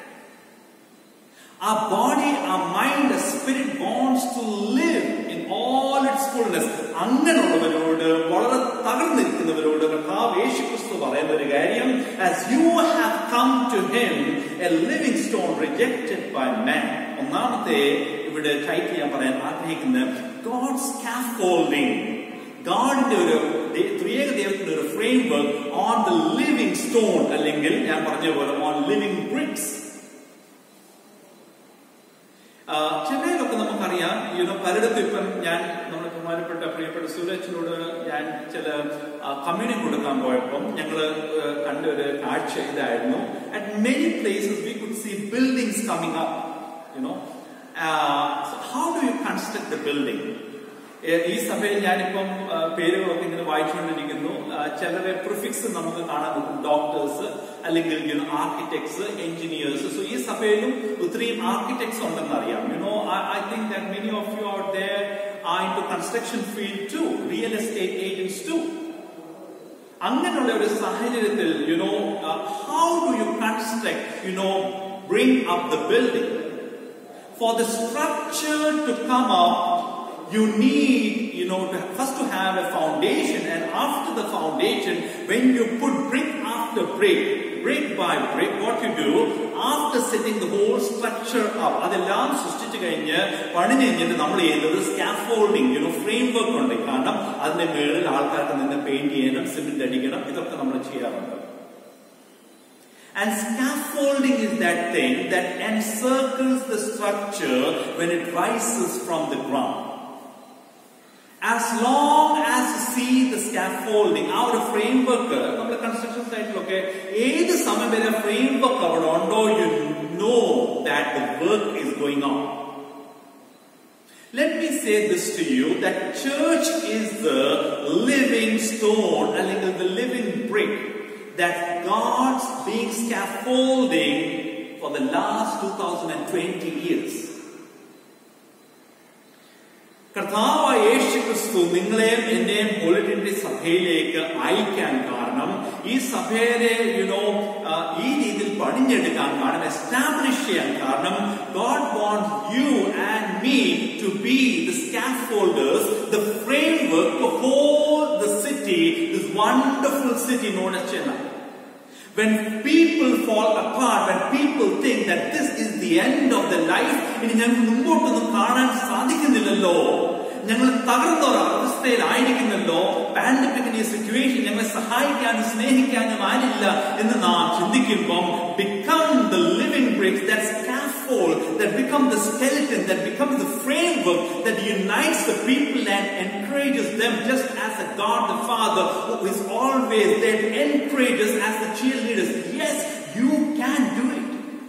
Our body, our mind, our spirit wants to live in all its fullness. അങ്ങനെയുള്ളവരോട് വളരെ തകർന്നിരിക്കുന്നവരോട് കർത്താവ് യേശു ക്രിസ്തു പറയുന്ന ഒരു കാര്യം as you have come to him a living stone rejected by man ഒന്നാമത്തെ ഇവിടെ ടൈറ്റിൽ ഞാൻ പറയാൻ ആഗ്രഹിക്കുന്നത് God scaffolding ഗാഡിന്റെ ഒരു ദേ- ത്രിയേക ദൈവത്തിന്റെ ഒരു framework on the living stone അല്ലെങ്കിൽ ഞാൻ പറഞ്ഞ പോലെ ഓൺ ലിവിംഗ് ബ്രിക്സ് ആ, ചെന്നൈയിലൊക്കെ നമുക്കറിയാം യുനോ പലയിടത്തും ഇപ്പം ഞാൻ നമ്മുടെ ബഹുമാനപ്പെട്ട പ്രിയപ്പെട്ട സൂരജിനോട് ഞാൻ ചില കമ്മ്യൂണിറ്റി കൊടുക്കാൻ പോയപ്പം ഞങ്ങൾ കണ്ട ഒരു കാഴ്ച ഇതായിരുന്നു at many places we could see buildings coming up you know how do you construct the building ഈ സഭയിൽ ഞാനിപ്പം ആ, പേരുകളൊക്കെ ഇങ്ങനെ വായിച്ചുകൊണ്ടിരിക്കുന്നു ആ, ചിലരെ പ്രിഫിക്സ് നമുക്ക് കാണാൻ പറ്റും ഡോക്ടേഴ്സ് അല്ലെങ്കിൽ യുനോ ആർക്കിടെക്ട്സ് എഞ്ചിനീയേഴ്സ് സോ ഈ സഭയിലും ഒത്തിരിയും ആർക്കിടെക്ട്സ് ഉണ്ടെന്ന് അറിയാം you know I think that many of you out there are into construction field to real estate agents to അങ്ങനെയുള്ള ഒരു സാഹചര്യത്തിൽ you know how do you construct you know bring up the building for the structure to come up, you need, you know, to, first to have a foundation, and after the foundation, when you put brick after brick, brick by brick, what you do, after setting the whole structure up, അതെല്ലാം സൃഷ്ടിച്ചു കഴിഞ്ഞ് പണി കഴിഞ്ഞിട്ട് നമ്മൾ ചെയ്യുന്നത് scaffolding you know frame work ഉണ്ട് കാരണം അതിന്റെ മുകളിൽ ആൾക്കാർക്ക് നിന്ന് പെയിന്റ് ചെയ്യണം സിമെന്റ് അടിക്കണം ഇതൊക്കെ നമ്മൾ ചെയ്യാറുണ്ട് And scaffolding is that thing that encircles the structure when it rises from the ground. As long as you see the scaffolding, ആ ഒരു ഫ്രെയിം വർക്ക് നമ്മുടെ കൺസ്ട്രക്ഷൻ സൈറ്റിലൊക്കെ ഏത് സമയം വരെ ഫ്രെയിം വർക്ക് അവിടെ ഉണ്ടോ you know that the work is going on Let me say this to you that church is the living stone, അല്ലെങ്കിൽ the living brick that God's being scaffolding for the last 2020 years. കർത്താവായ യേശു ക്രിസ്തു നിങ്ങളെയും എന്റെയും holiday സഭയിലേക്ക് അയക്കാൻ കാരണം ഈ സഭയെ യുനോ ഈ രീതിയിൽ പണിഞ്ഞെടുക്കാൻ കാരണം എസ്റ്റാബ്ലിഷ് ചെയ്യാൻ കാരണം God want you and me to be the scaffolders the framework to hold the city this wonderful city known as Chennai When people fall apart, when people think that this is the end of their life, ഇനി ഞങ്ങൾക്ക് മുമ്പോട്ടൊന്നും കാണാൻ സാധിക്കുന്നില്ലല്ലോ ഞങ്ങൾ തകർന്ന ഒരു അവസ്ഥയിലായിരിക്കുന്നല്ലോ പാൻഡമിക്കിന്റെ ഈ situation ഞങ്ങളെ സഹായിക്കാനും സ്നേഹിക്കാനും ആരില്ല എന്ന് നാം ചിന്തിക്കുമ്പം become the living bricks that scaffold that become the skeleton that becomes the framework that unites the people and encourages them just as a God the Father who is always there to encourage us as the cheerleaders. Yes, you can do it.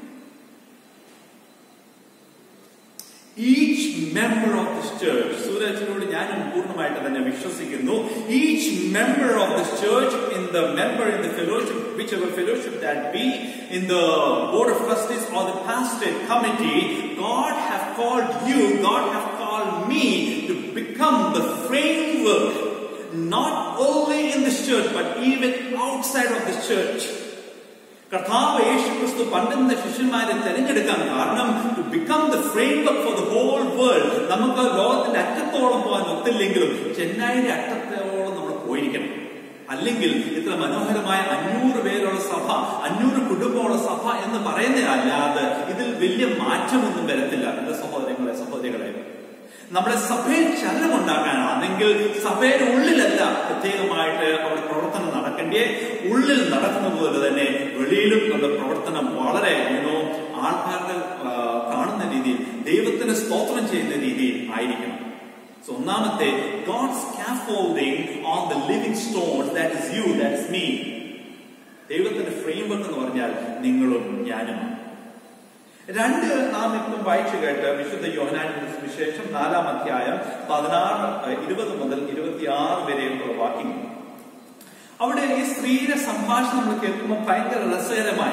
Each member of this church, സൂരജിനോട് ഞാനും പൂർണ്ണമായിട്ട് തന്നെ വിശ്വസിക്കുന്നു each member of this church in the member in the fellowship, whichever fellowship that be, in the board of trustees or the pastorate committee, God have called you, God have called me to become the framework, not only in this church, but even outside of this church. കർത്താവ് യേശു ക്രിസ്തു പന്ത്രണ്ട് ശിഷ്യന്മാരെ തെരഞ്ഞെടുക്കാൻ കാരണം to become the framework for the whole world നമുക്ക് ലോകത്തിന്റെ അറ്റത്തോളം പോകാൻ ഒത്തില്ലെങ്കിലും ചെന്നൈയുടെ അറ്റത്തോളം നമ്മൾ പോയിരിക്കണം അല്ലെങ്കിൽ ഇത്ര മനോഹരമായ അഞ്ഞൂറ് പേരുള്ള സഭ അഞ്ഞൂറ് കുടുംബമുള്ള സഭ എന്ന് പറയുന്നതല്ലാതെ ഇതിൽ വലിയ മാറ്റമൊന്നും വരത്തില്ല എന്റെ സഹോദരങ്ങളെ സഹോദരികളെ നമ്മുടെ സഭയിൽ ചലനമുണ്ടാക്കാനാണെങ്കിൽ സഭയുടെ ഉള്ളിലല്ല പ്രത്യേകമായിട്ട് അവിടെ പ്രവർത്തനം നടക്കേണ്ടേ ഉള്ളിൽ നടക്കുന്ന പോലെ തന്നെ വെളിയിലും നമ്മുടെ പ്രവർത്തനം വളരെ യുനോ ആൾക്കാരുടെ ആ, കാണുന്ന രീതിയിൽ ദൈവത്തിന് സ്തോത്രം ചെയ്യുന്ന രീതിയിൽ ആയിരിക്കണം So, ഒന്നാമത്തെ God scaffolding on the living stone that is you that is me ദൈവത്തിന്റെ ഫ്രെയിംവർക്ക് എന്ന് പറഞ്ഞാൽ നിങ്ങളും ഞാനുമാണ് രണ്ട് നാം ഇപ്പം വായിച്ചു കേട്ട് വിശുദ്ധ യോഹനാന്റെ വിശേഷം നാലാം അധ്യായം പതിനാറ് ഏഹ്, ഇരുപത് മുതൽ ഇരുപത്തിയാറ് വരെയുള്ള വാക്യങ്ങൾ അവിടെ ഈ സ്ത്രീയുടെ സംഭാഷണം നമ്മൾ കേൾക്കുമ്പോൾ ഭയങ്കര രസകരമായ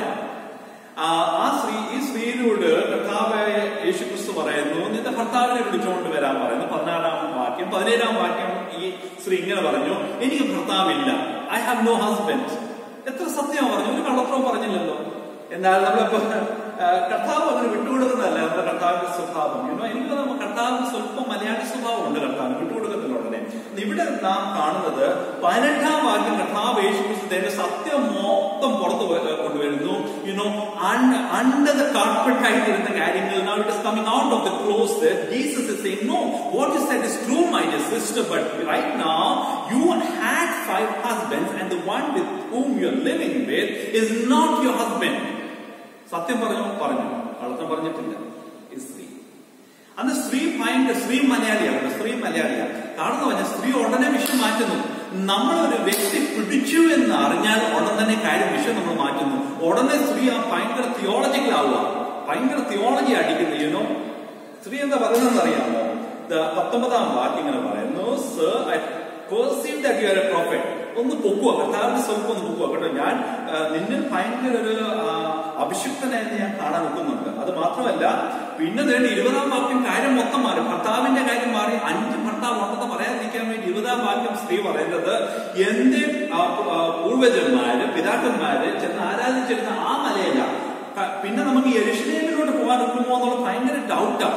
ആ ആ സ്ത്രീ ഈ സ്ത്രീയോട് കർത്താവായ യേശുക്രിസ്തു പറയുന്നു നിന്റെ ഭർത്താവിനെ വിളിച്ചുകൊണ്ട് വരാൻ പറയുന്നു പതിനാറാം വാക്യം പതിനേഴാം വാക്യം ഈ സ്ത്രീ ഇങ്ങനെ പറഞ്ഞു എനിക്ക് ഭർത്താവില്ല ഐ ഹാവ് നോ ഹസ്ബൻഡ് എത്ര സത്യം പറഞ്ഞു ഒരു കള്ളത്രവും പറഞ്ഞില്ലല്ലോ എന്നാൽ നമ്മളിപ്പോ ആ, കർത്താവ് അങ്ങനെ വിട്ടുകൊടുക്കുന്നതല്ല നമ്മുടെ കർത്താവിന്റെ സ്വഭാവം യുനോ എനിക്ക് തോന്നുന്നു കർത്താവിന് സ്വല്പം മലയാളി സ്വഭാവം ഉണ്ട് കർത്താവിന് വിട്ടുകൊടുക്കത്തില്ല ഉടനെ ഇവിടെ നാം കാണുന്നത് പതിനെട്ടാം വാക്യം കർത്താവ് യേശുക്രിസ്തുവിന്റെ സത്യം മൊത്തം പുറത്ത് കൊ- കൊണ്ടുവരുന്നു യുനോ അണ്ടർ ദ കാർപ്പറ്റ് ആയിട്ടിരുന്ന കാര്യങ്ങൾ now it is coming out of the closet Jesus is saying no what you said is true my dear sister but right now you had five husbands and the one with whom you are living with is not your husband സത്യം പറഞ്ഞു പറഞ്ഞു കള്ളത്തം പറഞ്ഞിട്ടില്ല ഈ സ്ത്രീ അന്ന് സ്ത്രീ ഭയങ്കര സ്ത്രീ മലയാളിയാണ് സ്ത്രീ മലയാളിയാണ് കാണുന്ന പറഞ്ഞ സ്ത്രീ ഉടനെ വിഷയം മാറ്റുന്നു നമ്മളൊരു വ്യക്തി പിടിച്ചു എന്ന് അറിഞ്ഞാൽ ഉടൻ തന്നെ കാര്യം വിഷയം നമ്മൾ മാറ്റുന്നു ഉടനെ സ്ത്രീ ആ ഭയങ്കര തിയോളജിക്കൽ ആവുക ഭയങ്കര തിയോളജി അടിക്കുന്നു യുനോ സ്ത്രീ എന്താ പറയുന്നത് അറിയാമോ ദ പത്തൊമ്പതാം വാക്യം ഇങ്ങനെ പറയുന്നു sir I perceive that you are a prophet ഒന്ന് പൊക്കുക കർത്താവിന്റെ സ്വല്പം ഒന്ന് പൊക്കുക കേട്ടോ ഞാൻ ആ, നിന്നിൽ ഭയങ്കര ഒരു ആ, അഭിഷിക്തനായെന്ന് ഞാൻ കാണാൻ നിൽക്കുന്നുണ്ട് അത് മാത്രമല്ല പിന്നെ നേടി ഇരുപതാം വാക്യം കാര്യം മൊത്തം മാറി ഭർത്താവിന്റെ കാര്യം മാറി അഞ്ച് ഭർത്താവ് ഉണ്ടെന്ന് പറയാതിരിക്കാൻ വേണ്ടി ഇരുപതാം വാക്യം സ്ത്രീ പറയുന്നത് എന്റെ ആ, ആ, പൂർവജന്മാര് പിതാക്കന്മാര് ചെന്ന് ആരാധിച്ചിരുന്ന ആ മലയല്ല ക- പിന്നെ നമുക്ക് യെരുഷലേമിലോട്ട് പോകാൻ നിൽക്കുമോ എന്നുള്ള ഭയങ്കര ഡൗട്ടാണ്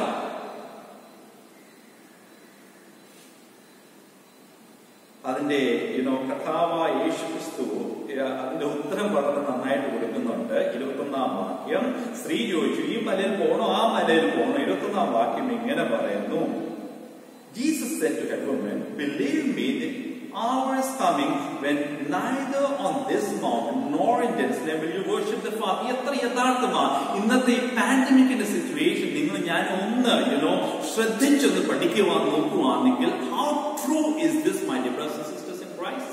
അതിന്റെ യുനോ കഥാവായ യേശു ക്രിസ്തു ഏഹ്, അതിന്റെ ഉത്തരം വളരെ നന്നായിട്ട് കൊടുക്കുന്നുണ്ട് ഇരുപത്തൊന്നാം വാക്യം സ്ത്രീ ചോദിച്ചു ഈ മലയിൽ പോണോ ആ മലയിൽ പോണോ ഇരുപത്തൊന്നാം വാക്യം ഇങ്ങനെ പറയുന്നു Jesus said to her woman, Believe me, the hour is coming when neither on this mountain nor in Jerusalem will you worship the Father. എത്ര യഥാർത്ഥമാ ഇന്നത്തെ ഈ പാൻഡമിക്കിന്റെ സിറ്റുവേഷൻ നിങ്ങൾ ഞാൻ ഒന്ന് യുനോ ശ്രദ്ധിച്ചൊന്ന് പഠിക്കുവാൻ നോക്കുവാണെങ്കിൽ how true is this my brothers and sisters in Christ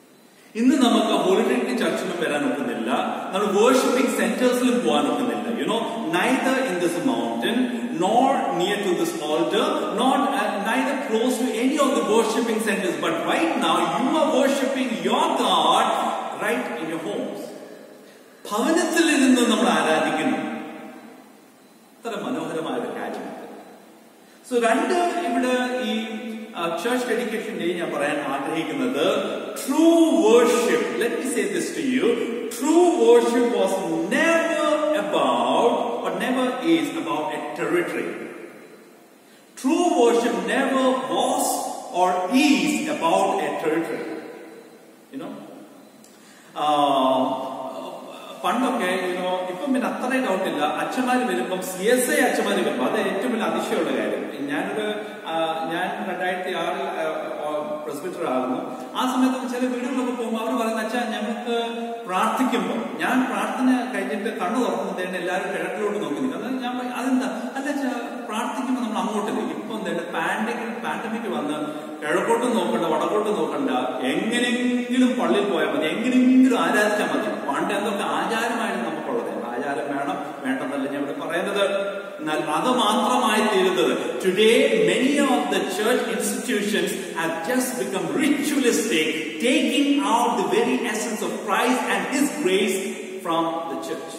ഇന്ന് നമുക്ക് ഹോളിഡേ ചർച്ചിലും വരാൻ ഒക്കുന്നില്ല നമ്മൾ വേർഷിപ്പിംഗ് സെന്റേഴ്സിലും പോകാൻ ഒക്കുന്നില്ല you know know, neither in this mountain, nor near to this altar, nor uh, neither close to any of the worshipping centers. But right now, you are worshipping your God right in your homes. ഭവനത്തിൽ ഇരുന്ന് നമ്മൾ ആരാധിക്കുന്നു അത്ര മനോഹരമായ ഒരു കാര്യമാണ് so രണ്ട് ഇവിടെ ഈ ചർച്ച് ഡെഡിക്കേഷൻ ഡേ ഞാൻ പറയാൻ ആഗ്രഹിക്കുന്നത് true worship let me say this to you true worship was never about or never is about a territory. True worship never was or is about a territory. You know? Ah പണ്ടൊക്കെ you know ഇപ്പം പിന്നെ അത്രയും ഡൗട്ടില്ല അച്ഛന്മാര് വരുമ്പം C S I അച്ഛന്മാര് വരുമ്പോ അത് ഏറ്റവും വലിയ അതിശയമുള്ള കാര്യം ഞാനൊരു ആ, ഞാൻ രണ്ടായിരത്തി ആറിൽ പ്രസ്ബിറ്റർ ആകുന്നു ആ സമയത്ത് ചില വീടുകളിലൊക്കെ പോകുമ്പോൾ അവർ പറയുന്ന അച്ഛാ ഞങ്ങൾക്ക് പ്രാർത്ഥിക്കുമ്പോൾ ഞാൻ പ്രാർത്ഥന കഴിഞ്ഞിട്ട് കണ്ണു തുറക്കുന്നതേണ്ട എല്ലാവരും കിഴക്കിലോട്ട് നോക്കി നിൽക്കും അതായത് ഞാൻ പറയും, അതെന്താ അല്ല അച്ഛാ പ്രാർത്ഥിക്കുമ്പോൾ നമ്മൾ അങ്ങോട്ടില്ല ഇപ്പൊ എന്താ പാൻഡമിക് പാൻഡമിക് വന്ന് കിഴക്കോട്ടും നോക്കണ്ട വടക്കോട്ടും നോക്കണ്ട എങ്ങനെയെങ്കിലും പള്ളിയിൽ പോയാൽ മതി എങ്ങനെയെങ്കിലും ആരാധിച്ചാൽ മതി പണ്ട് എന്തൊക്കെ ആചാരമായിരുന്നു നമുക്കുള്ളത് ആചാരം വേണം വേണ്ടെന്നല്ല ഞാൻ ഇവിടെ പറയുന്നത് എന്നാൽ അത് മാത്രമായി തീരുന്നത് today many of the church institutions have just become ritualistic taking out the very essence of Christ and his grace from the church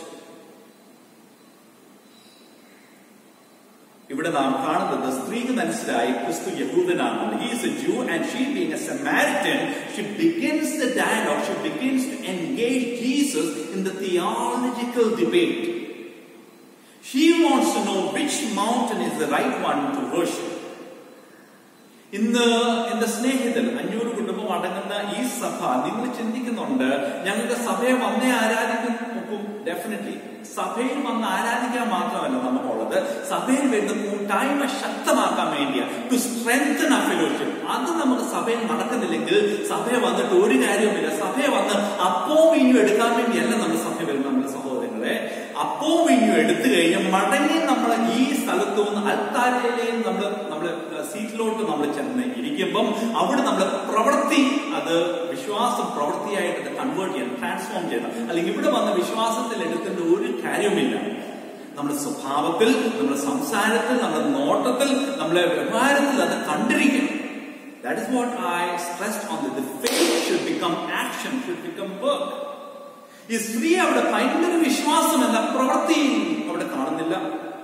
ഇവിടെ നാം കാണുന്നത് സ്ത്രീക്ക് മനസ്സിലായി ക്രിസ്തു യഹൂദനാണ് he's a Jew and she being a Samaritan she begins the dialogue she begins to engage Jesus in the theological debate she wants to know which mountain is the right one to worship ഇന്ന് എന്റെ സ്നേഹിതൻ അഞ്ഞൂറ് കുടുംബം അടങ്ങുന്ന ഈ സഭ നിങ്ങൾ ചിന്തിക്കുന്നുണ്ട് ഞങ്ങൾക്ക് സഭയെ വന്നേ ആരാധിക്കും നോക്കും ഡെഫിനറ്റ്ലി സഭയിൽ വന്ന് ആരാധിക്കാൻ മാത്രമല്ല നമുക്കുള്ളത് സഭയിൽ വരുന്ന കൂട്ടായ്മ ശക്തമാക്കാൻ വേണ്ടിയാ ടു സ്ട്രെങ്തൻ ആ ഫെലോഷിപ്പ് അത് നമുക്ക് സഭയിൽ നടക്കുന്നില്ലെങ്കിൽ സഭയെ വന്നിട്ട് ഒരു കാര്യവുമില്ല സഭയെ വന്ന് അപ്പവും ഇനിയും എടുക്കാൻ വേണ്ടിയല്ല നമ്മൾ സഭ വരുന്നത് നമ്മുടെ സഹോദരങ്ങളെ അപ്പവും ഇനിയും എടുത്തു കഴിഞ്ഞ് മടങ്ങി നമ്മൾ ഈ സ്ഥലത്തു നിന്ന് അൽത്താരയിലെയും നമ്മൾ നമ്മൾ സീറ്റിലോട്ട് നമ്മൾ ചെന്ന് ഇരിക്കുമ്പം അവിടെ നമ്മൾ പ്രവൃത്തി അത് വിശ്വാസം പ്രവൃത്തിയായിട്ട് അത് കൺവേർട്ട് ചെയ്യണം ട്രാൻസ്ഫോം ചെയ്യണം അല്ലെങ്കിൽ ഇവിടെ വന്ന വിശ്വാസത്തിൽ എടുക്കേണ്ട ഒരു കാര്യവുമില്ല നമ്മുടെ സ്വഭാവത്തിൽ നമ്മുടെ സംസാരത്തിൽ നമ്മുടെ നോട്ടത്തിൽ നമ്മുടെ വ്യവഹാരത്തിൽ അത് കണ്ടിരിക്കണം That is what I stressed on that the faith should become action, should become work. ഈ സ്ത്രീ അവിടെ ഭയങ്കര വിശ്വാസമല്ല പ്രവൃത്തി അവിടെ കാണുന്നില്ല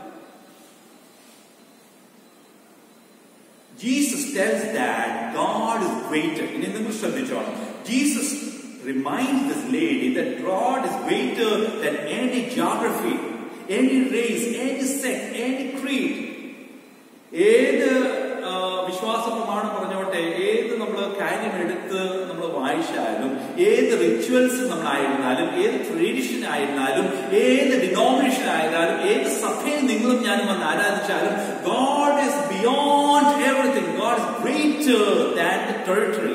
Jesus tells that God is greater. ഇനി നിങ്ങൾ ശ്രദ്ധിച്ചോണം Jesus reminds this lady that God is greater than any geography, any race, any sect, any creed. ഏത് ആ, വിശ്വാസ പ്രമാണം പറഞ്ഞോട്ടെ ഏത് നമ്മൾ കാര്യം എടുത്ത് നമ്മൾ വായിച്ചാലും ഏത് റിച്വൽസ് നമ്മളായിരുന്നാലും ഏത് ട്രഡീഷൻ ആയിരുന്നാലും ഏത് ഡിനോമിനേഷൻ ആയിരുന്നാലും ഏത് സഭയിൽ നിങ്ങളും ഞാനും വന്ന് ആരാധിച്ചാലും God is beyond everything God is greater than the territory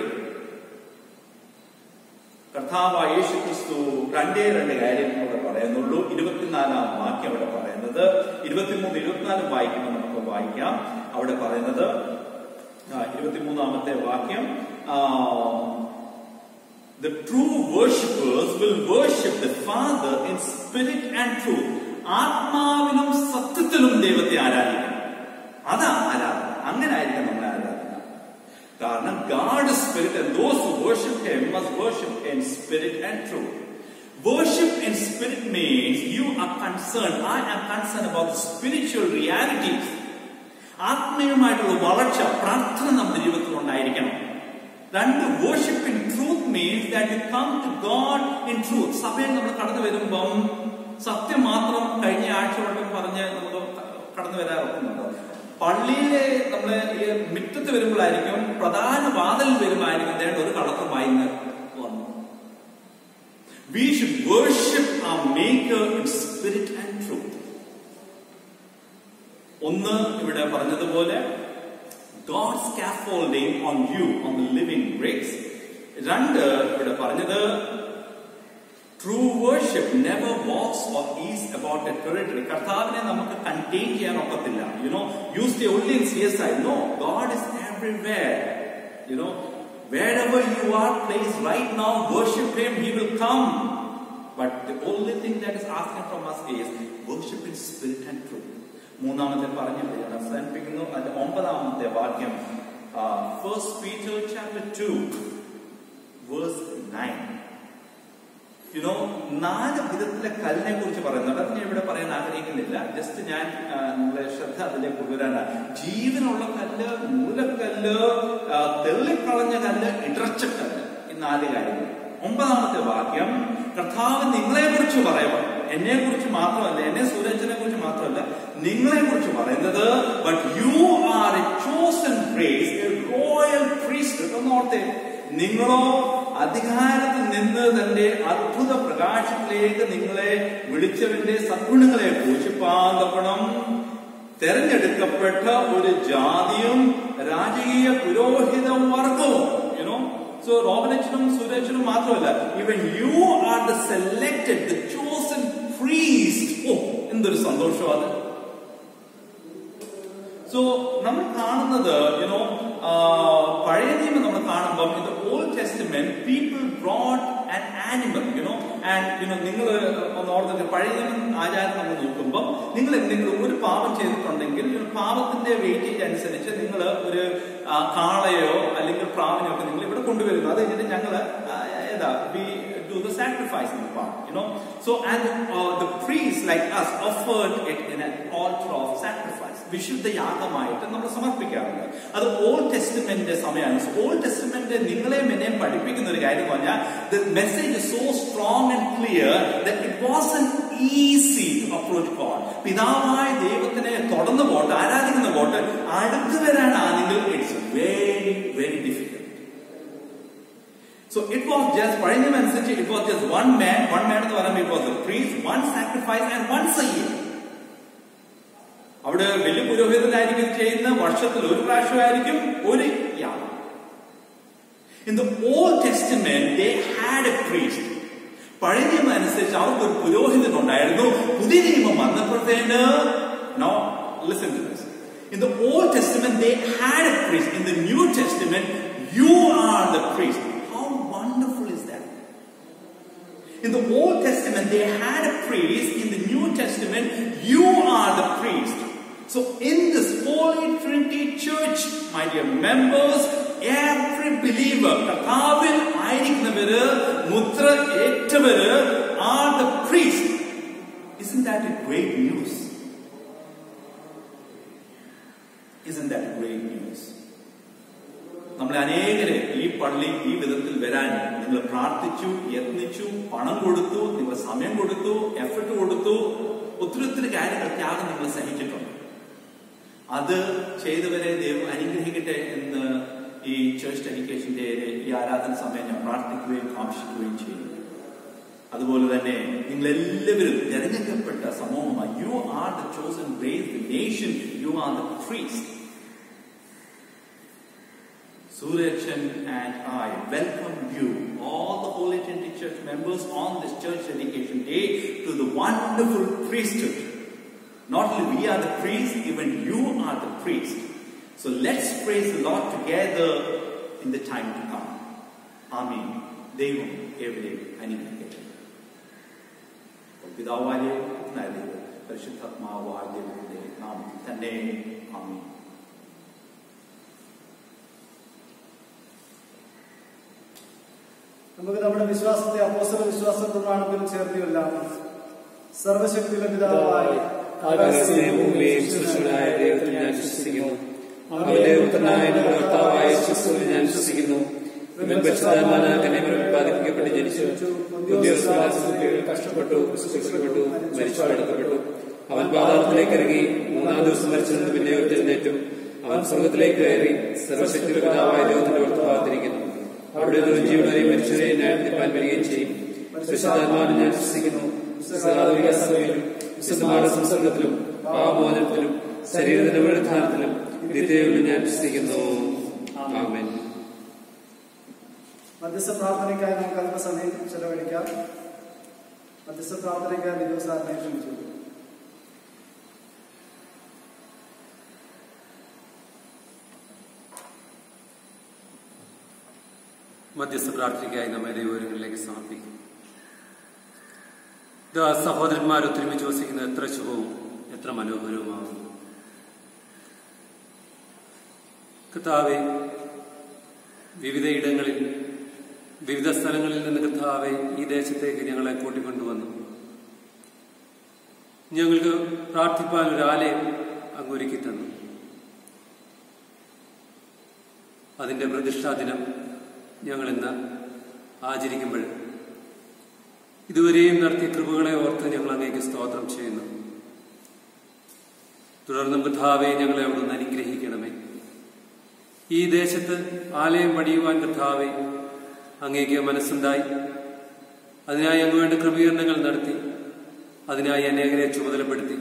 കർത്താവ് യേശു ക്രിസ്തു രണ്ടേ രണ്ട് കാര്യം അവിടെ പറയുന്നുള്ളൂ ഇരുപത്തിനാലാം വാക്യം അവിടെ പറയുന്നത് ഇരുപത്തിമൂന്ന് ഇരുപത്തിനാല് വായിക്കുമ്പോൾ നമുക്ക് വായിക്കാം അവിടെ പറയുന്നത് ആ, ഇരുപത്തിമൂന്നാമത്തെ വാക്യം The true worshippers will worship the Father in spirit and truth. ആത്മാവിലും സത്യത്തിലും ദൈവത്തെ ആരാധിക്കണം അതാ ആരാധന അങ്ങനെ ആയിരിക്കും നമ്മൾ ആരാധന കാരണം God spirit and those who worship him must worship in spirit and truth Worship in spirit means you are concerned, I am concerned about the spiritual realities. ആത്മീയമായിട്ടുള്ള വളർച്ച പ്രാർത്ഥന നമ്മുടെ ജീവിതത്തിൽ ഉണ്ടായിരിക്കണം രണ്ട് worship in truth means that you come to God in truth. സഭയിൽ നമ്മൾ കടന്നു വരുമ്പം സത്യം മാത്രം കഴിഞ്ഞ ആഴ്ചയോടെ പറഞ്ഞ് നമുക്ക് കടന്നു വരാറുണ്ടോ പള്ളിയിലെ നമ്മളെ ഈ മുറ്റത്ത് വരുമ്പോഴായിരിക്കും പ്രധാന വാതിലിൽ വരുമ്പോഴായിരിക്കും ദേണ്ട ഒരു കളക്ടർ ഇന്ന് വന്നു We should worship our Maker in spirit and truth. ഒന്ന് ഇവിടെ പറഞ്ഞതുപോലെ God scaffolding on you on the living bricks. രണ്ട് ഇവിടെ പറഞ്ഞത് true worship never was or is about a territory കർത്താവിനെ നമുക്ക് കണ്ടെയ്ൻ ചെയ്യാൻ ഒക്കത്തില്ല you know use the only in C S I no God is everywhere you know wherever you are placed right now worship him he will come but the only thing that is asking from us is worship in മൂന്നാമത്തെ പറഞ്ഞില്ല ഞാൻ അവസാനിപ്പിക്കുന്നു അതിന്റെ ഒമ്പതാമത്തെ വാക്യം first Peter chapter two verse nine you know നാല് വിധത്തിലെ കല്ലിനെ കുറിച്ച് പറയുന്നുണ്ട് അത് ഞാൻ ഇവിടെ പറയാൻ ആഗ്രഹിക്കുന്നില്ല ജസ്റ്റ് ഞാൻ ആ, നിങ്ങളെ ശ്രദ്ധ അതിലേക്ക് കൊണ്ടുവരാനാണ് ജീവനുള്ള കല്ല് മൂലക്കല്ല് ആ, തെള്ളിക്കളഞ്ഞ കല്ല് ഇടർച്ചക്കല്ല് ഈ നാല് കാര്യങ്ങൾ ഒമ്പതാമത്തെ വാക്യം കർത്താവ് നിങ്ങളെ കുറിച്ച് പറയുക എന്നെ കുറിച്ച് മാത്രമല്ല എന്നെ സൂരജനെ കുറിച്ച് മാത്രമല്ല നിങ്ങളെ കുറിച്ച് പറയുന്നത് but you are a chosen race a royal priest എന്നോർത്തെ നിങ്ങളോ അധികാരത്തിൽ നിന്ന് തന്റെ അത്ഭുത പ്രകാശത്തിലേക്ക് നിങ്ങളെ വിളിച്ചവന്റെ സദ്ഗുണങ്ങളെ പൂശിപ്പാകണം തെരഞ്ഞെടുക്കപ്പെട്ട ഒരു ജാതിയും രാജകീയ പുരോഹിത വർഗവും യുനോ സോ റോബനച്ചനും സുരേഷനും മാത്രമല്ല even you are the selected the chosen priest ഓ എന്തൊരു സന്തോഷമാണ് സോ നമ്മൾ കാണുന്നത് യുനോ പഴയ നിയമം നമ്മൾ കാണുമ്പോൾ in the Old Testament people brought an animal you know and you know നിങ്ങൾ ഒന്ന് ഓർത്തിട്ട് പഴയ നിയമം ആചാരം നമ്മൾ നോക്കുമ്പോൾ നിങ്ങൾ എന്തെങ്കിലും ഒരു പാപം ചെയ്തിട്ടുണ്ടെങ്കിൽ you know, പാപത്തിന്റെ വെയിറ്റേജ് അനുസരിച്ച് നിങ്ങൾ ഒരു ആ, കാളയോ അല്ലെങ്കിൽ പ്രാവിനെയോ ഒക്കെ നിങ്ങൾ ഇവിടെ കൊണ്ടുവരുന്നു അത് കഴിഞ്ഞിട്ട് ഞങ്ങൾ ഏതാ we do the sacrifice in the part, you know. So, and uh, the priests like us offered it in an altar of sacrifice. വിശുദ്ധ യാഗമായിട്ട് നമ്മൾ സമർപ്പിക്കാറുണ്ട് അത് ഓൾഡ് ടെസ്റ്റ്മെന്റ് സമയമാണ് ഓൾഡ് ടെസ്റ്റ്മെന്റ് നിങ്ങളെയും എന്നെയും പഠിപ്പിക്കുന്ന ഒരു കാര്യം പറഞ്ഞാൽ the message so strong and clear that it was easy to approach God പിതാവായ ദൈവത്തിനെ തുടർന്ന് പോട്ട് ആരാധിക്കുന്ന പോട്ട് അടുത്ത് വരാനാണെങ്കിൽ it's very very difficult So it was just, പഴയ നിയമം അനുസരിച്ച് it was just one man, one man എന്ന് പറയുമ്പോൾ it was a priest, one sacrifice and once a year. അവിടെ വലിയ പുരോഹിതനായിരിക്കും ഇത് ചെയ്യുന്ന വർഷത്തിൽ ഒരു പ്രാവശ്യമായിരിക്കും ഒരു യാഗം in the Old Testament they had a priest പഴയ നിയമം അനുസരിച്ച് അവർക്ക് ഒരു പുരോഹിതൻ ഉണ്ടായിരുന്നു പുതിയ നിയമം വന്നപ്പോഴത്തേന് no listen to this in the Old Testament they had a priest in the New Testament you are the priest how wonderful is that In the Old Testament, they had a priest. In the New Testament, you are the priest. So, in this Holy Trinity Church, my dear members, every believer, കർത്താവിൽ ആയിരിക്കുന്നവര് മുദ്ര ഏറ്റവര് are the priest. Isn't that a great news? Isn't that great news? നമ്മളെ അനേകരെ ഈ പള്ളി ഈ വിധത്തിൽ വരാൻ നിങ്ങൾ പ്രാർത്ഥിച്ചു യത്നിച്ചു പണം കൊടുത്തു നിങ്ങൾ സമയം കൊടുത്തു എഫർട്ട് കൊടുത്തു ഒത്തിരി ഒത്തിരി കാര്യങ്ങൾ ത്യാഗം നിങ്ങൾ സഹിച്ചിട്ടുണ്ട് അത് ചെയ്തവരെ ദൈവം അനുഗ്രഹിക്കട്ടെ എന്ന് ഈ ചേർച്ച് ഡെഡിക്കേഷന്റെ ഈ ആരാധന സമയം ഞാൻ പ്രാർത്ഥിക്കുകയും ആവശ്യിക്കുകയും ചെയ്യുന്നു അതുപോലെ തന്നെ നിങ്ങൾ എല്ലാവരും തിരഞ്ഞെടുക്കപ്പെട്ട സമൂഹമായി you are the chosen race the nation you are the priest Surachan and I welcome you, all the Holy Trinity Church members, on this church dedication day to the wonderful priesthood. Not only we are the priests, even you are the priest. So let's praise the Lord together in the time to come. Amen. ദൈവം എവിടെയും അനുഗ്രഹിക്കട്ടെ പിതാവായ ദൈവം പരിശുദ്ധാത്മാവായ ദൈവത്തിന്റെ നാമത്തിൽ തന്നെ ആമീൻ നമുക്ക് നമ്മുടെ വിശ്വാസത്തെ അപ്പോസ്തല വിശ്വാസ പ്രമാണത്തിൽ ചേർത്തില്ല സർവശക്തിയുള്ള പിതാവായി ആകാശത്തെയും ഭൂമിയെയും സൃഷ്ടികളായ ദൈവത്തിൽ ഞാൻ വിശ്വസിക്കുന്നു അവന്റെ പുത്രനായ നമ്മുടെ കർത്താവായ ക്രിസ്തുവിൽ ഞാൻ വിശ്വസിക്കുന്നു ഇവൻ പരിശുദ്ധാത്മാനാകനെ ഉത്പാദിപ്പിക്കപ്പെട്ട് ജനിച്ചു ഉദ്യോഗസ്ഥ കഷ്ടപ്പെട്ടു ശിക്ഷിക്കപ്പെട്ടു മരിച്ചു അടക്കപ്പെട്ടു അവൻ പാതാളത്തിലേക്ക് ഇറങ്ങി മൂന്നാം ദിവസം മരിച്ചതിന് പിന്നെ ഉയർത്തെഴുന്നേറ്റും അവൻ സ്വർഗത്തിലേക്ക് കയറി സർവശക്തിയുടെ പിതാവായ ദൈവത്തിന്റെ വർത്തമാനത്തിരിക്കുന്നു അവിടെ നിന്ന് ജീവനെയും മരിച്ചവരെയും ന്യായത്തിപ്പാൻ വരികയും ചെയ്യും വിശുദ്ധാത്മാവിനെ ഞാൻ വിശ്വസിക്കുന്നു വിശുദ്ധാത്മിക സഭയിലും വിശുദ്ധമായ സംസർഗത്തിലും പാവമോചനത്തിലും ശരീരത്തിന്റെ പുനരുദ്ധാനത്തിലും നിത്യയിലും ഞാൻ വിശ്വസിക്കുന്നു ആമേൻ മധ്യസ്ഥ പ്രാർത്ഥനയ്ക്കായി നമുക്ക് അല്പസമയം ചെലവഴിക്കാം മധ്യസ്ഥ പ്രാർത്ഥനയ്ക്കായി ദിവസാറിനെ ക്ഷണിച്ചു മധ്യസ്ഥ പ്രാർത്ഥനയ്ക്കായി നമ്മെ ദൈവങ്ങളിലേക്ക് സമർപ്പിക്കും ഇത് സഹോദരന്മാർ ഒത്തൊരുമിച്ച് വസിക്കുന്നത് എത്ര ശുഭവും എത്ര മനോഹരവുമാകുന്നു കർത്താവെ വിവിധ ഇടങ്ങളിൽ വിവിധ സ്ഥലങ്ങളിൽ നിന്ന് കർത്താവെ ഈ ദേശത്തേക്ക് ഞങ്ങളെ കൂട്ടിക്കൊണ്ടുവന്നു ഞങ്ങൾക്ക് പ്രാർത്ഥിപ്പാൻ ഒരു ആലയം അങ്ങൊരുക്കി തന്നു അതിന്റെ പ്രതിഷ്ഠാ ദിനം ഞങ്ങൾ ഇന്ന് ആചരിക്കുമ്പോൾ ഇതുവരെയും നടത്തിയ കൃപകളെ ഓർത്ത് ഞങ്ങൾ അങ്ങേക്ക് സ്തോത്രം ചെയ്യുന്നു തുടർന്നും കർത്താവെ ഞങ്ങളെ അവിടുന്ന് അനുഗ്രഹിക്കണമേ ഈ ദേശത്ത് ആലയം പണിയുവാൻ കർത്താവെ അങ്ങേക്ക് മനസ്സുണ്ടായി അതിനായി അങ്ങ് വേണ്ട ക്രമീകരണങ്ങൾ നടത്തി അതിനായി അനേകരെ ചുമതലപ്പെടുത്തി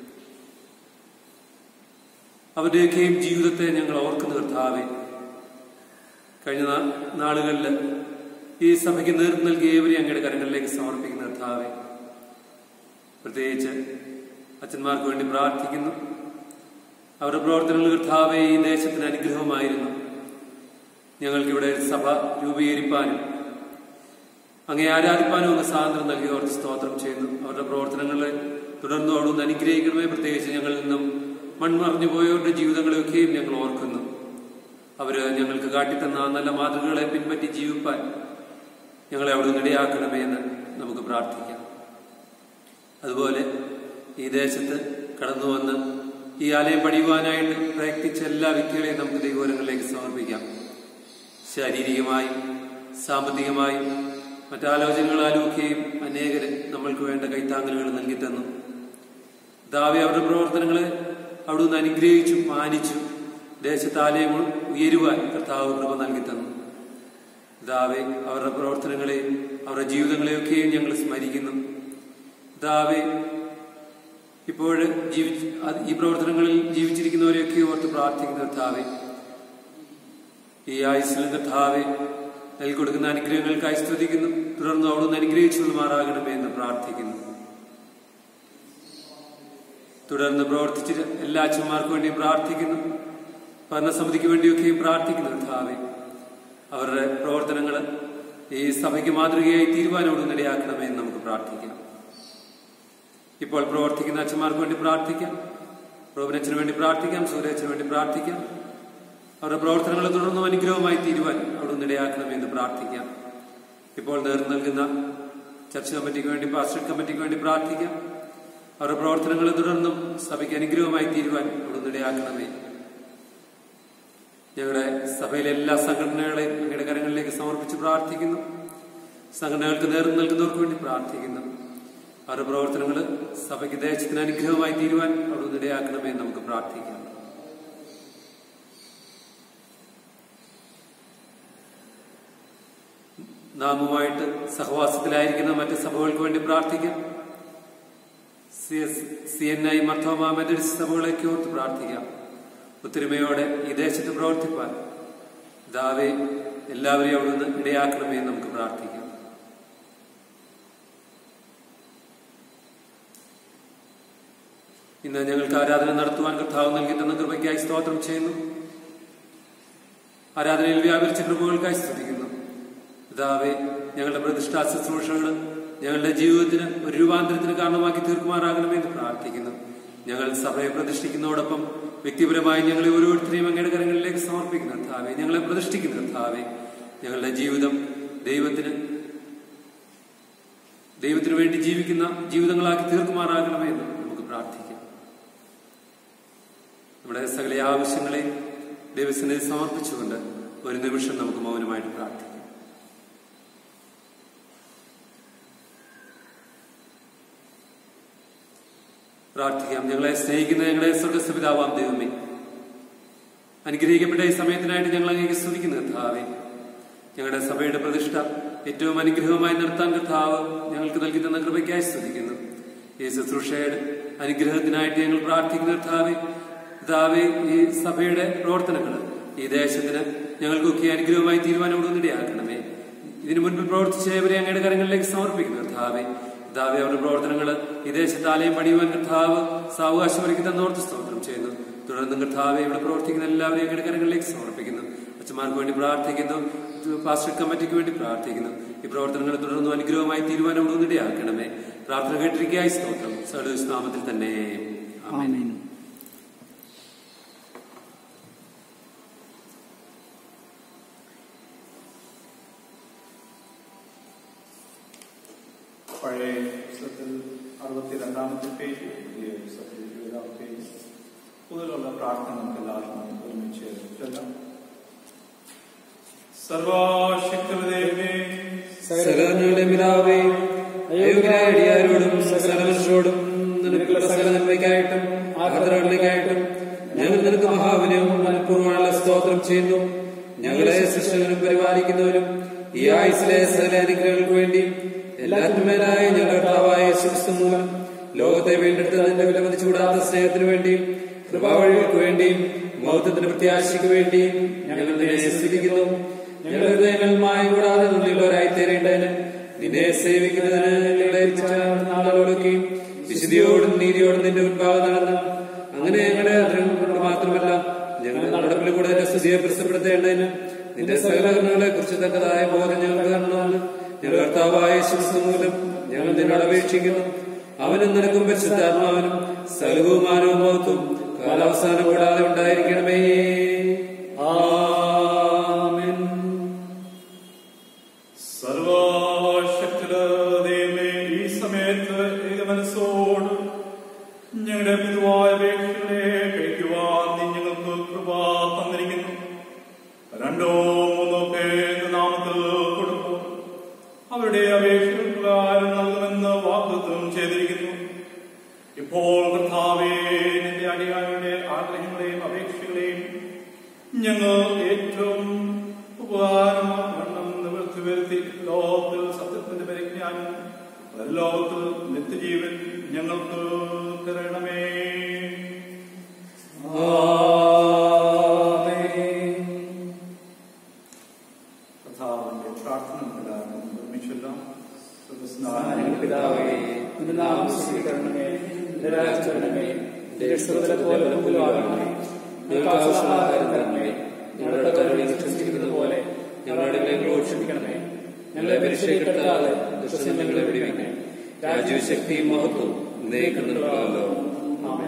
അവരുടെയൊക്കെയും ജീവിതത്തെ ഞങ്ങൾ ഓർക്കുന്ന കർത്താവെ കഴിഞ്ഞ നാ- നാളുകളിൽ ഈ സഭയ്ക്ക് നേതൃത്വം നൽകിയ ഏവരെയും അങ്ങയുടെ കരങ്ങളിലേക്ക് സമർപ്പിക്കുന്ന കർത്താവെ പ്രത്യേകിച്ച് അച്ഛന്മാർക്ക് വേണ്ടി പ്രാർത്ഥിക്കുന്നു അവരുടെ പ്രവർത്തനങ്ങൾ കർത്താവെ ഈ ദേശത്തിന് അനുഗ്രഹമായിരുന്നു ഞങ്ങൾക്കിവിടെ ഒരു സഭ രൂപീകരിപ്പാനും അങ്ങേ ആരാധിപ്പാനും അങ്ങ് സ്വാതന്ത്ര്യം നൽകി അവർക്ക് സ്തോത്രം ചെയ്യുന്നു അവരുടെ പ്രവർത്തനങ്ങളെ തുടർന്നും അവിടുന്ന് അനുഗ്രഹിക്കണമേ പ്രത്യേകിച്ച് ഞങ്ങളിൽ നിന്നും മൺമറഞ്ഞു പോയവരുടെ ജീവിതങ്ങളെയൊക്കെയും ഞങ്ങൾ ഓർക്കുന്നു അവര് ഞങ്ങൾക്ക് കാട്ടിത്തന്ന ആ നല്ല മാതൃകകളെ പിൻപറ്റി ജീവിപ്പാൻ ഞങ്ങളെ അവിടുന്ന് ഇടയാക്കണമേ എന്ന് നമുക്ക് പ്രാർത്ഥിക്കാം അതുപോലെ ഈ ദേശത്ത് കടന്നു വന്ന് ഈ ആലയം പണിയുവാനായിട്ട് പ്രയത്നിച്ച എല്ലാ വ്യക്തികളെയും നമുക്ക് ദൈവങ്ങളിലേക്ക് സമർപ്പിക്കാം ശാരീരികമായും സാമ്പത്തികമായും മറ്റാലോചനകളാലും ഒക്കെയും അനേകര് നമ്മൾക്ക് വേണ്ട കൈത്താങ്ങലുകൾ നൽകി തന്നു ദാവി അവരുടെ പ്രവർത്തനങ്ങളെ അവിടുന്ന് അനുഗ്രഹിച്ചു മാനിച്ചു ദേശത്ത് ആലയം ഉയരുവാൻ കർത്താവ് കൃപ നൽകി തന്നു ദാവെ അവരുടെ പ്രവർത്തനങ്ങളെയും അവരുടെ ജീവിതങ്ങളെയൊക്കെയും ഞങ്ങൾ സ്മരിക്കുന്നു ദാവെ ഇപ്പോൾ ജീവിച്ച് അത് ഈ പ്രവർത്തനങ്ങളിൽ ജീവിച്ചിരിക്കുന്നവരെയൊക്കെ ഓർത്ത് പ്രാർത്ഥിക്കുന്ന കർത്താവെ ഈ ആയുസ്സിലും കർത്താവെ നൽകി കൊടുക്കുന്ന അനുഗ്രഹങ്ങൾക്കായി സ്തുതിക്കുന്നു തുടർന്ന് അവിടുന്ന് അനുഗ്രഹിച്ചുകൊള്ളുമാറാകണമേ എന്ന് പ്രാർത്ഥിക്കുന്നു തുടർന്ന് പ്രവർത്തിച്ച് എല്ലാ അച്ഛന്മാർക്കും വേണ്ടി പ്രാർത്ഥിക്കുന്നു ഭരണസമിതിക്ക് വേണ്ടിയൊക്കെയും പ്രാർത്ഥിക്കുന്നു കർത്താവെ അവരുടെ പ്രവർത്തനങ്ങൾ ഈ സഭയ്ക്ക് മാതൃകയായി തീരുമാനമോട് ഇടയാക്കണമേ എന്ന് നമുക്ക് പ്രാർത്ഥിക്കാം ഇപ്പോൾ പ്രവർത്തിക്കുന്ന അച്ഛന്മാർക്ക് വേണ്ടി പ്രാർത്ഥിക്കാം റോബിനച്ഛന് വേണ്ടി പ്രാർത്ഥിക്കാം സൂര്യച്ചന് വേണ്ടി പ്രാർത്ഥിക്കാം അവരുടെ പ്രവർത്തനങ്ങൾ തുടർന്നും അനുഗ്രഹമായി തീരുവാൻ അവിടുന്ന് ഇടയാക്കണമേ എന്ന് പ്രാർത്ഥിക്കാം ഇപ്പോൾ നേർന്നു നൽകുന്ന ചർച്ച കമ്മിറ്റിക്ക് വേണ്ടി പാസ്റ്റർ കമ്മിറ്റിക്ക് വേണ്ടി പ്രാർത്ഥിക്കാം അവരുടെ പ്രവർത്തനങ്ങൾ തുടർന്നും സഭയ്ക്ക് അനുഗ്രഹമായി തീരുവാൻ അവിടുന്ന് ഇടയാക്കണമേ ഞങ്ങളുടെ സഭയിലെ എല്ലാ സംഘടനകളെയും അങ്ങയുടെ കരങ്ങളിലേക്ക് സമർപ്പിച്ച് പ്രാർത്ഥിക്കുന്നു സംഘടനകൾക്ക് നേതൃത്വം നൽകുന്നവർക്ക് വേണ്ടി പ്രാർത്ഥിക്കുന്നു അവരുടെ പ്രവർത്തനങ്ങൾ സഭയ്ക്ക് ദേശത്തിന് അനുഗ്രഹമായി തീരുവാൻ അവിടുന്ന് ഇടയാക്കണമേ എന്ന് നമുക്ക് പ്രാർത്ഥിക്കാം നാമുമായിട്ട് സഹവാസത്തിലായിരിക്കുന്ന മറ്റ് സഭകൾക്ക് വേണ്ടി പ്രാർത്ഥിക്കാം C S C N I Marthoma Methodist സഭകളേക്ക് ഓർത്ത് പ്രാർത്ഥിക്കാം ഒത്തൊരുമയോടെ ഈ ദേശത്ത് പ്രവർത്തിപ്പാൻ ദാവെ എല്ലാവരെയും അവിടുന്ന് ഇടയാക്കണമേ എന്ന് നമുക്ക് പ്രാർത്ഥിക്കാം ഇന്ന് ഞങ്ങൾക്ക് ആരാധന നടത്തുവാൻ കർത്താവ് നൽകി തന്ന കൃപയ്ക്കായി സ്തോത്രം ചെയ്യുന്നു ആരാധനയിൽ വ്യാപരിച്ച കൃപകൾക്കായി സ്തുതിക്കുന്നു പിതാവെ ഞങ്ങളുടെ പ്രതിഷ്ഠാ ശുശ്രൂഷകൾ ഞങ്ങളുടെ ജീവിതത്തിന് ഒരു രൂപാന്തരത്തിന് കാരണമാക്കി തീർക്കുമാറാകണമെന്ന് പ്രാർത്ഥിക്കുന്നു ഞങ്ങൾ സഭയെ പ്രതിഷ്ഠിക്കുന്നതോടൊപ്പം വ്യക്തിപരമായി ഞങ്ങളെ ഓരോരുത്തരെയും അങ്ങയുടെ കരങ്ങളിലേക്ക് സമർപ്പിക്കുന്ന കർത്താവെ ഞങ്ങളെ പ്രതിഷ്ഠിക്കുന്ന കർത്താവെ ഞങ്ങളുടെ ജീവിതം ദൈവത്തിന് ദൈവത്തിന് വേണ്ടി ജീവിക്കുന്ന ജീവിതങ്ങളാക്കി തീർക്കുമാറാകണമേ എന്ന് നമുക്ക് പ്രാർത്ഥിക്കാം നമ്മുടെ സകല ആവശ്യങ്ങളെ ദൈവത്തിന് സമർപ്പിച്ചുകൊണ്ട് ഒരു നിമിഷം നമുക്ക് മൗനമായിട്ട് പ്രാർത്ഥിക്കാം പ്രാർത്ഥിക്കാം ഞങ്ങളെ സ്നേഹിക്കുന്ന ഞങ്ങളുടെ സ്വർഗസ്ഥ പിതാവാം ദൈവമേ അനുഗ്രഹിക്കപ്പെട്ട ഈ സമയത്തിനായിട്ട് ഞങ്ങൾ അങ്ങേക്ക് സ്തുതിക്കുന്നു കർത്താവെ ഞങ്ങളുടെ സഭയുടെ പ്രതിഷ്ഠ ഏറ്റവും അനുഗ്രഹമായി നടത്താൻ കർത്താവ് ഞങ്ങൾക്ക് നൽകി തന്ന കൃപയ്ക്കായി സ്തുതിക്കുന്നു ഈ ശുശ്രൂഷയുടെ അനുഗ്രഹത്തിനായിട്ട് ഞങ്ങൾ പ്രാർത്ഥിക്കുന്ന കർത്താവെ കർത്താവെ ഈ സഭയുടെ പ്രവർത്തനങ്ങൾ ഈ ദേശത്തിന് ഞങ്ങൾക്കൊക്കെ അനുഗ്രഹമായി തീരുമാനമോടൊന്നും ഇടയാക്കണമേ ഇതിനു മുൻപ് പ്രവർത്തിച്ചവരെ അങ്ങയുടെ കരങ്ങളിലേക്ക് സമർപ്പിക്കുന്നു കർത്താവെ കർത്താവെ അവരുടെ പ്രവർത്തനങ്ങൾ ഈ ദേശത്ത് ആലയം പണിയുവാൻ കർത്താവ് സാവകാശം ഒരുക്കി തന്നോർത്ത് സ്തോത്രം ചെയ്യുന്നു തുടർന്ന് കർത്താവെ ഇവിടെ പ്രവർത്തിക്കുന്ന എല്ലാവരെയും അങ്ങയുടെ കരങ്ങളിലേക്ക് സമർപ്പിക്കുന്നു അച്ഛന്മാർക്ക് വേണ്ടി പ്രാർത്ഥിക്കുന്നു പാസ്റ്റർ കമ്മിറ്റിക്ക് വേണ്ടി പ്രാർത്ഥിക്കുന്നു ഈ പ്രവർത്തനങ്ങൾ തുടർന്നും അനുഗ്രഹമായി തീരുമാനമൊന്നും ഇടയാക്കണമേ പ്രാർത്ഥന കേട്ടിരിക്കായി സ്തോത്രം സഹോദര നാമത്തിൽ തന്നെ ആമേൻ പഴയ പുസ്തകത്തിൽ അറുപത്തിരണ്ടാമത്തെ പേജ് പുതിയ പുസ്തകത്തിൽ എഴുപതാം പേജ് മുതലുള്ള പ്രാർത്ഥന നമുക്ക് എല്ലാവർക്കും ഒരുമിച്ച് ചൊല്ലാം സർവാശക്തദേവേ സകലങ്ങളുടെ പിതാവേ അയോഗ്യരായ അടിയാരോടും സകല മനുഷ്യരോടും നിനക്കുള്ള സകല നന്മയ്ക്കായിട്ടും ആദരവുകൾക്കായിട്ടും ഞങ്ങൾ നിനക്ക് മഹാവിനയവും മനഃപൂർവ്വമുള്ള സ്തോത്രം ചെയ്യുന്നു ഞങ്ങളെ സൃഷ്ടനും പരിപാലിക്കുന്നവരും ഈ ആയുസിലെ സകല അനുഗ്രഹങ്ങൾക്ക് വേണ്ടിയും എല്ലാത്തിനുമേലായ ഞങ്ങളുടെ കർത്താവായ യേശുക്രിസ്തു മൂലം ലോകത്തെ വീണ്ടെടുത്തതിന്റെ വിലമതിച്ചുകൂടാത്ത സ്നേഹത്തിന് വേണ്ടിയും കൃപാവഴികൾക്ക് വേണ്ടിയും മൗത്വത്തിന്റെ പ്രത്യാശയ്ക്ക് വേണ്ടിയും ഞങ്ങൾ നിന്നെ സ്തുതിക്കുന്നു ഞങ്ങളുടെ ഹൃദയങ്ങൾ മായ കൂടാതെ നന്ദിയുള്ളവരായി തീരേണ്ടതിന് നിന്നെ സേവിക്കുന്നതിന് ഞങ്ങളെ ഏൽപ്പിച്ച നാളുകളൊക്കെയും വിശുദ്ധിയോടും നീതിയോടും നിന്റെ മുൻപാകെ നടന്ന് അങ്ങനെ ഞങ്ങളുടെ ആഗ്രഹങ്ങൾ കൊണ്ട് മാത്രമല്ല ഞങ്ങളുടെ നടപ്പിൽ കൂടെ നിന്റെ സ്തുതിയെ പ്രസിദ്ധപ്പെടുത്തേണ്ടതിന് നിന്റെ സകലകരണങ്ങളെ കുറിച്ച് തക്കതായ ബോധം ഞങ്ങൾക്ക് തരണമെന്ന് ഞങ്ങളുടെ കർത്താവായ ശിവസ്തു മൂലം ഞങ്ങൾ നിന്നോട് അപേക്ഷിക്കുന്നു അവനും നിനക്കും പരിശുദ്ധാത്മാവിനും സകലവുമാനവും മഹത്വം കാലാവസാനം കൂടാതെ ഉണ്ടായിരിക്കണമേ ആമേൻ സർവാശക്തദേവേ ഈ സമയത്ത് ഏകമനസ്സോട് ഞങ്ങളുടെ പിതുവായ അപേക്ഷകളെ കഴിക്കുവാൻ നീ ഞങ്ങൾക്ക് കൃപ തന്നിരിക്കുന്നു രണ്ടോ മൂന്നോ പേര് നാമത്തിൽ കൊടുക്കും അവരുടെ അപേക്ഷകൾ പ്രകാരം നൽകുമെന്ന് വാഗ്ദത്തം ചെയ്തിരിക്കുന്നു ഇപ്പോൾ കർത്താവേ നിന്റെ അടിയാരുടെ ആഗ്രഹങ്ങളെയും അപേക്ഷകളെയും ഞങ്ങൾ ഏറ്റവും ഉപകാരമാകണം നിവൃത്തി വരുത്തി ലോകത്തിൽ സത്യത്തിന്റെ പരിജ്ഞാനം ലോകത്തിൽ നിത്യജീവൻ ഞങ്ങൾക്ക് തരണമേ കർത്താവിന്റെ പ്രാർത്ഥന പ്രകാരം നിർമ്മിച്ചെല്ലാം പിതാവേ നിന്റെ നാമം സ്വീകരണമേ നിന്റെ രാജ്യം വരണമേ നിന്റെ ഇഷ്ടത്തിലെ പോലെ മുമ്പിലും ആകണമേ ഞങ്ങൾക്ക് ആവശ്യമുള്ള ആഹാരം തരണമേ ഞങ്ങളുടെ കരുണ വിശ്വസിക്കുന്നത് പോലെ ഞങ്ങളുടെ മേൽ ക്ഷമിക്കണമേ ഞങ്ങളെ പരിശീലിക്കപ്പെടാതെ ദുഷ്ടം ഞങ്ങളെ വിടിവിക്കണേ രാജ്യവും ശക്തിയും മഹത്വം നയിക്കുന്നുണ്ടല്ലോ ആമേൻ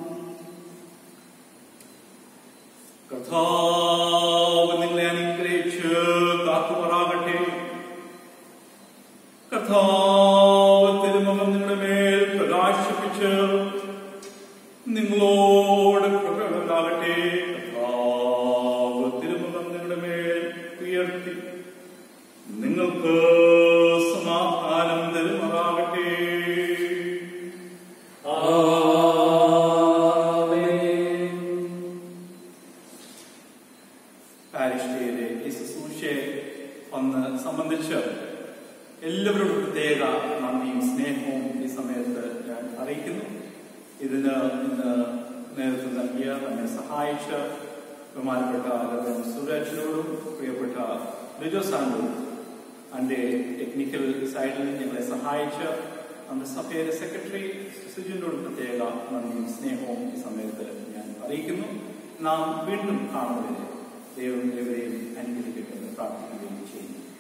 കർത്താവ് നിങ്ങളെ അനുഗ്രഹിച്ച് കാത്തുമാറാകട്ടെ കർത്താവ് തിരുമുഖം നിങ്ങളുടെ മേൽ പ്രകാശിപ്പിച്ച് നിങ്ങളോട് പ്രകടനാകട്ടെ കർത്താവ് തിരുമുഖം നിങ്ങളുടെ മേൽ ഉയർത്തി നിങ്ങൾക്ക് സമാധാനം തരുമാറാകട്ടെ പാരിഷ്ഠയിലെ ഈ ശുശ്രൂഷയെ ഒന്ന് സംബന്ധിച്ച് എല്ലാവരോടും പ്രത്യേക നന്ദിയും സ്നേഹവും ഈ സമയത്ത് ഞാൻ അറിയിക്കുന്നു ഇതിന് ഇന്ന് നേതൃത്വം നൽകിയ നമ്മെ സഹായിച്ച ബഹുമാനപ്പെട്ട റവറൻഡ് സുരേഷിനോടും പ്രിയപ്പെട്ട ബിജോ സാനോടും അതിന്റെ ടെക്നിക്കൽ സൈഡിൽ ഞങ്ങളെ സഹായിച്ച നമ്മുടെ സഭയിലെ സെക്രട്ടറി സുജിനോടും പ്രത്യേക നന്ദിയും സ്നേഹവും ഈ സമയത്ത് ഞാൻ അറിയിക്കുന്നു നാം വീണ്ടും കാണുന്നതിന് ദൈവം ഇവരെയും അനുഗ്രഹിക്കട്ടെ എന്ന് പ്രാർത്ഥിക്കുകയും ചെയ്യുന്നു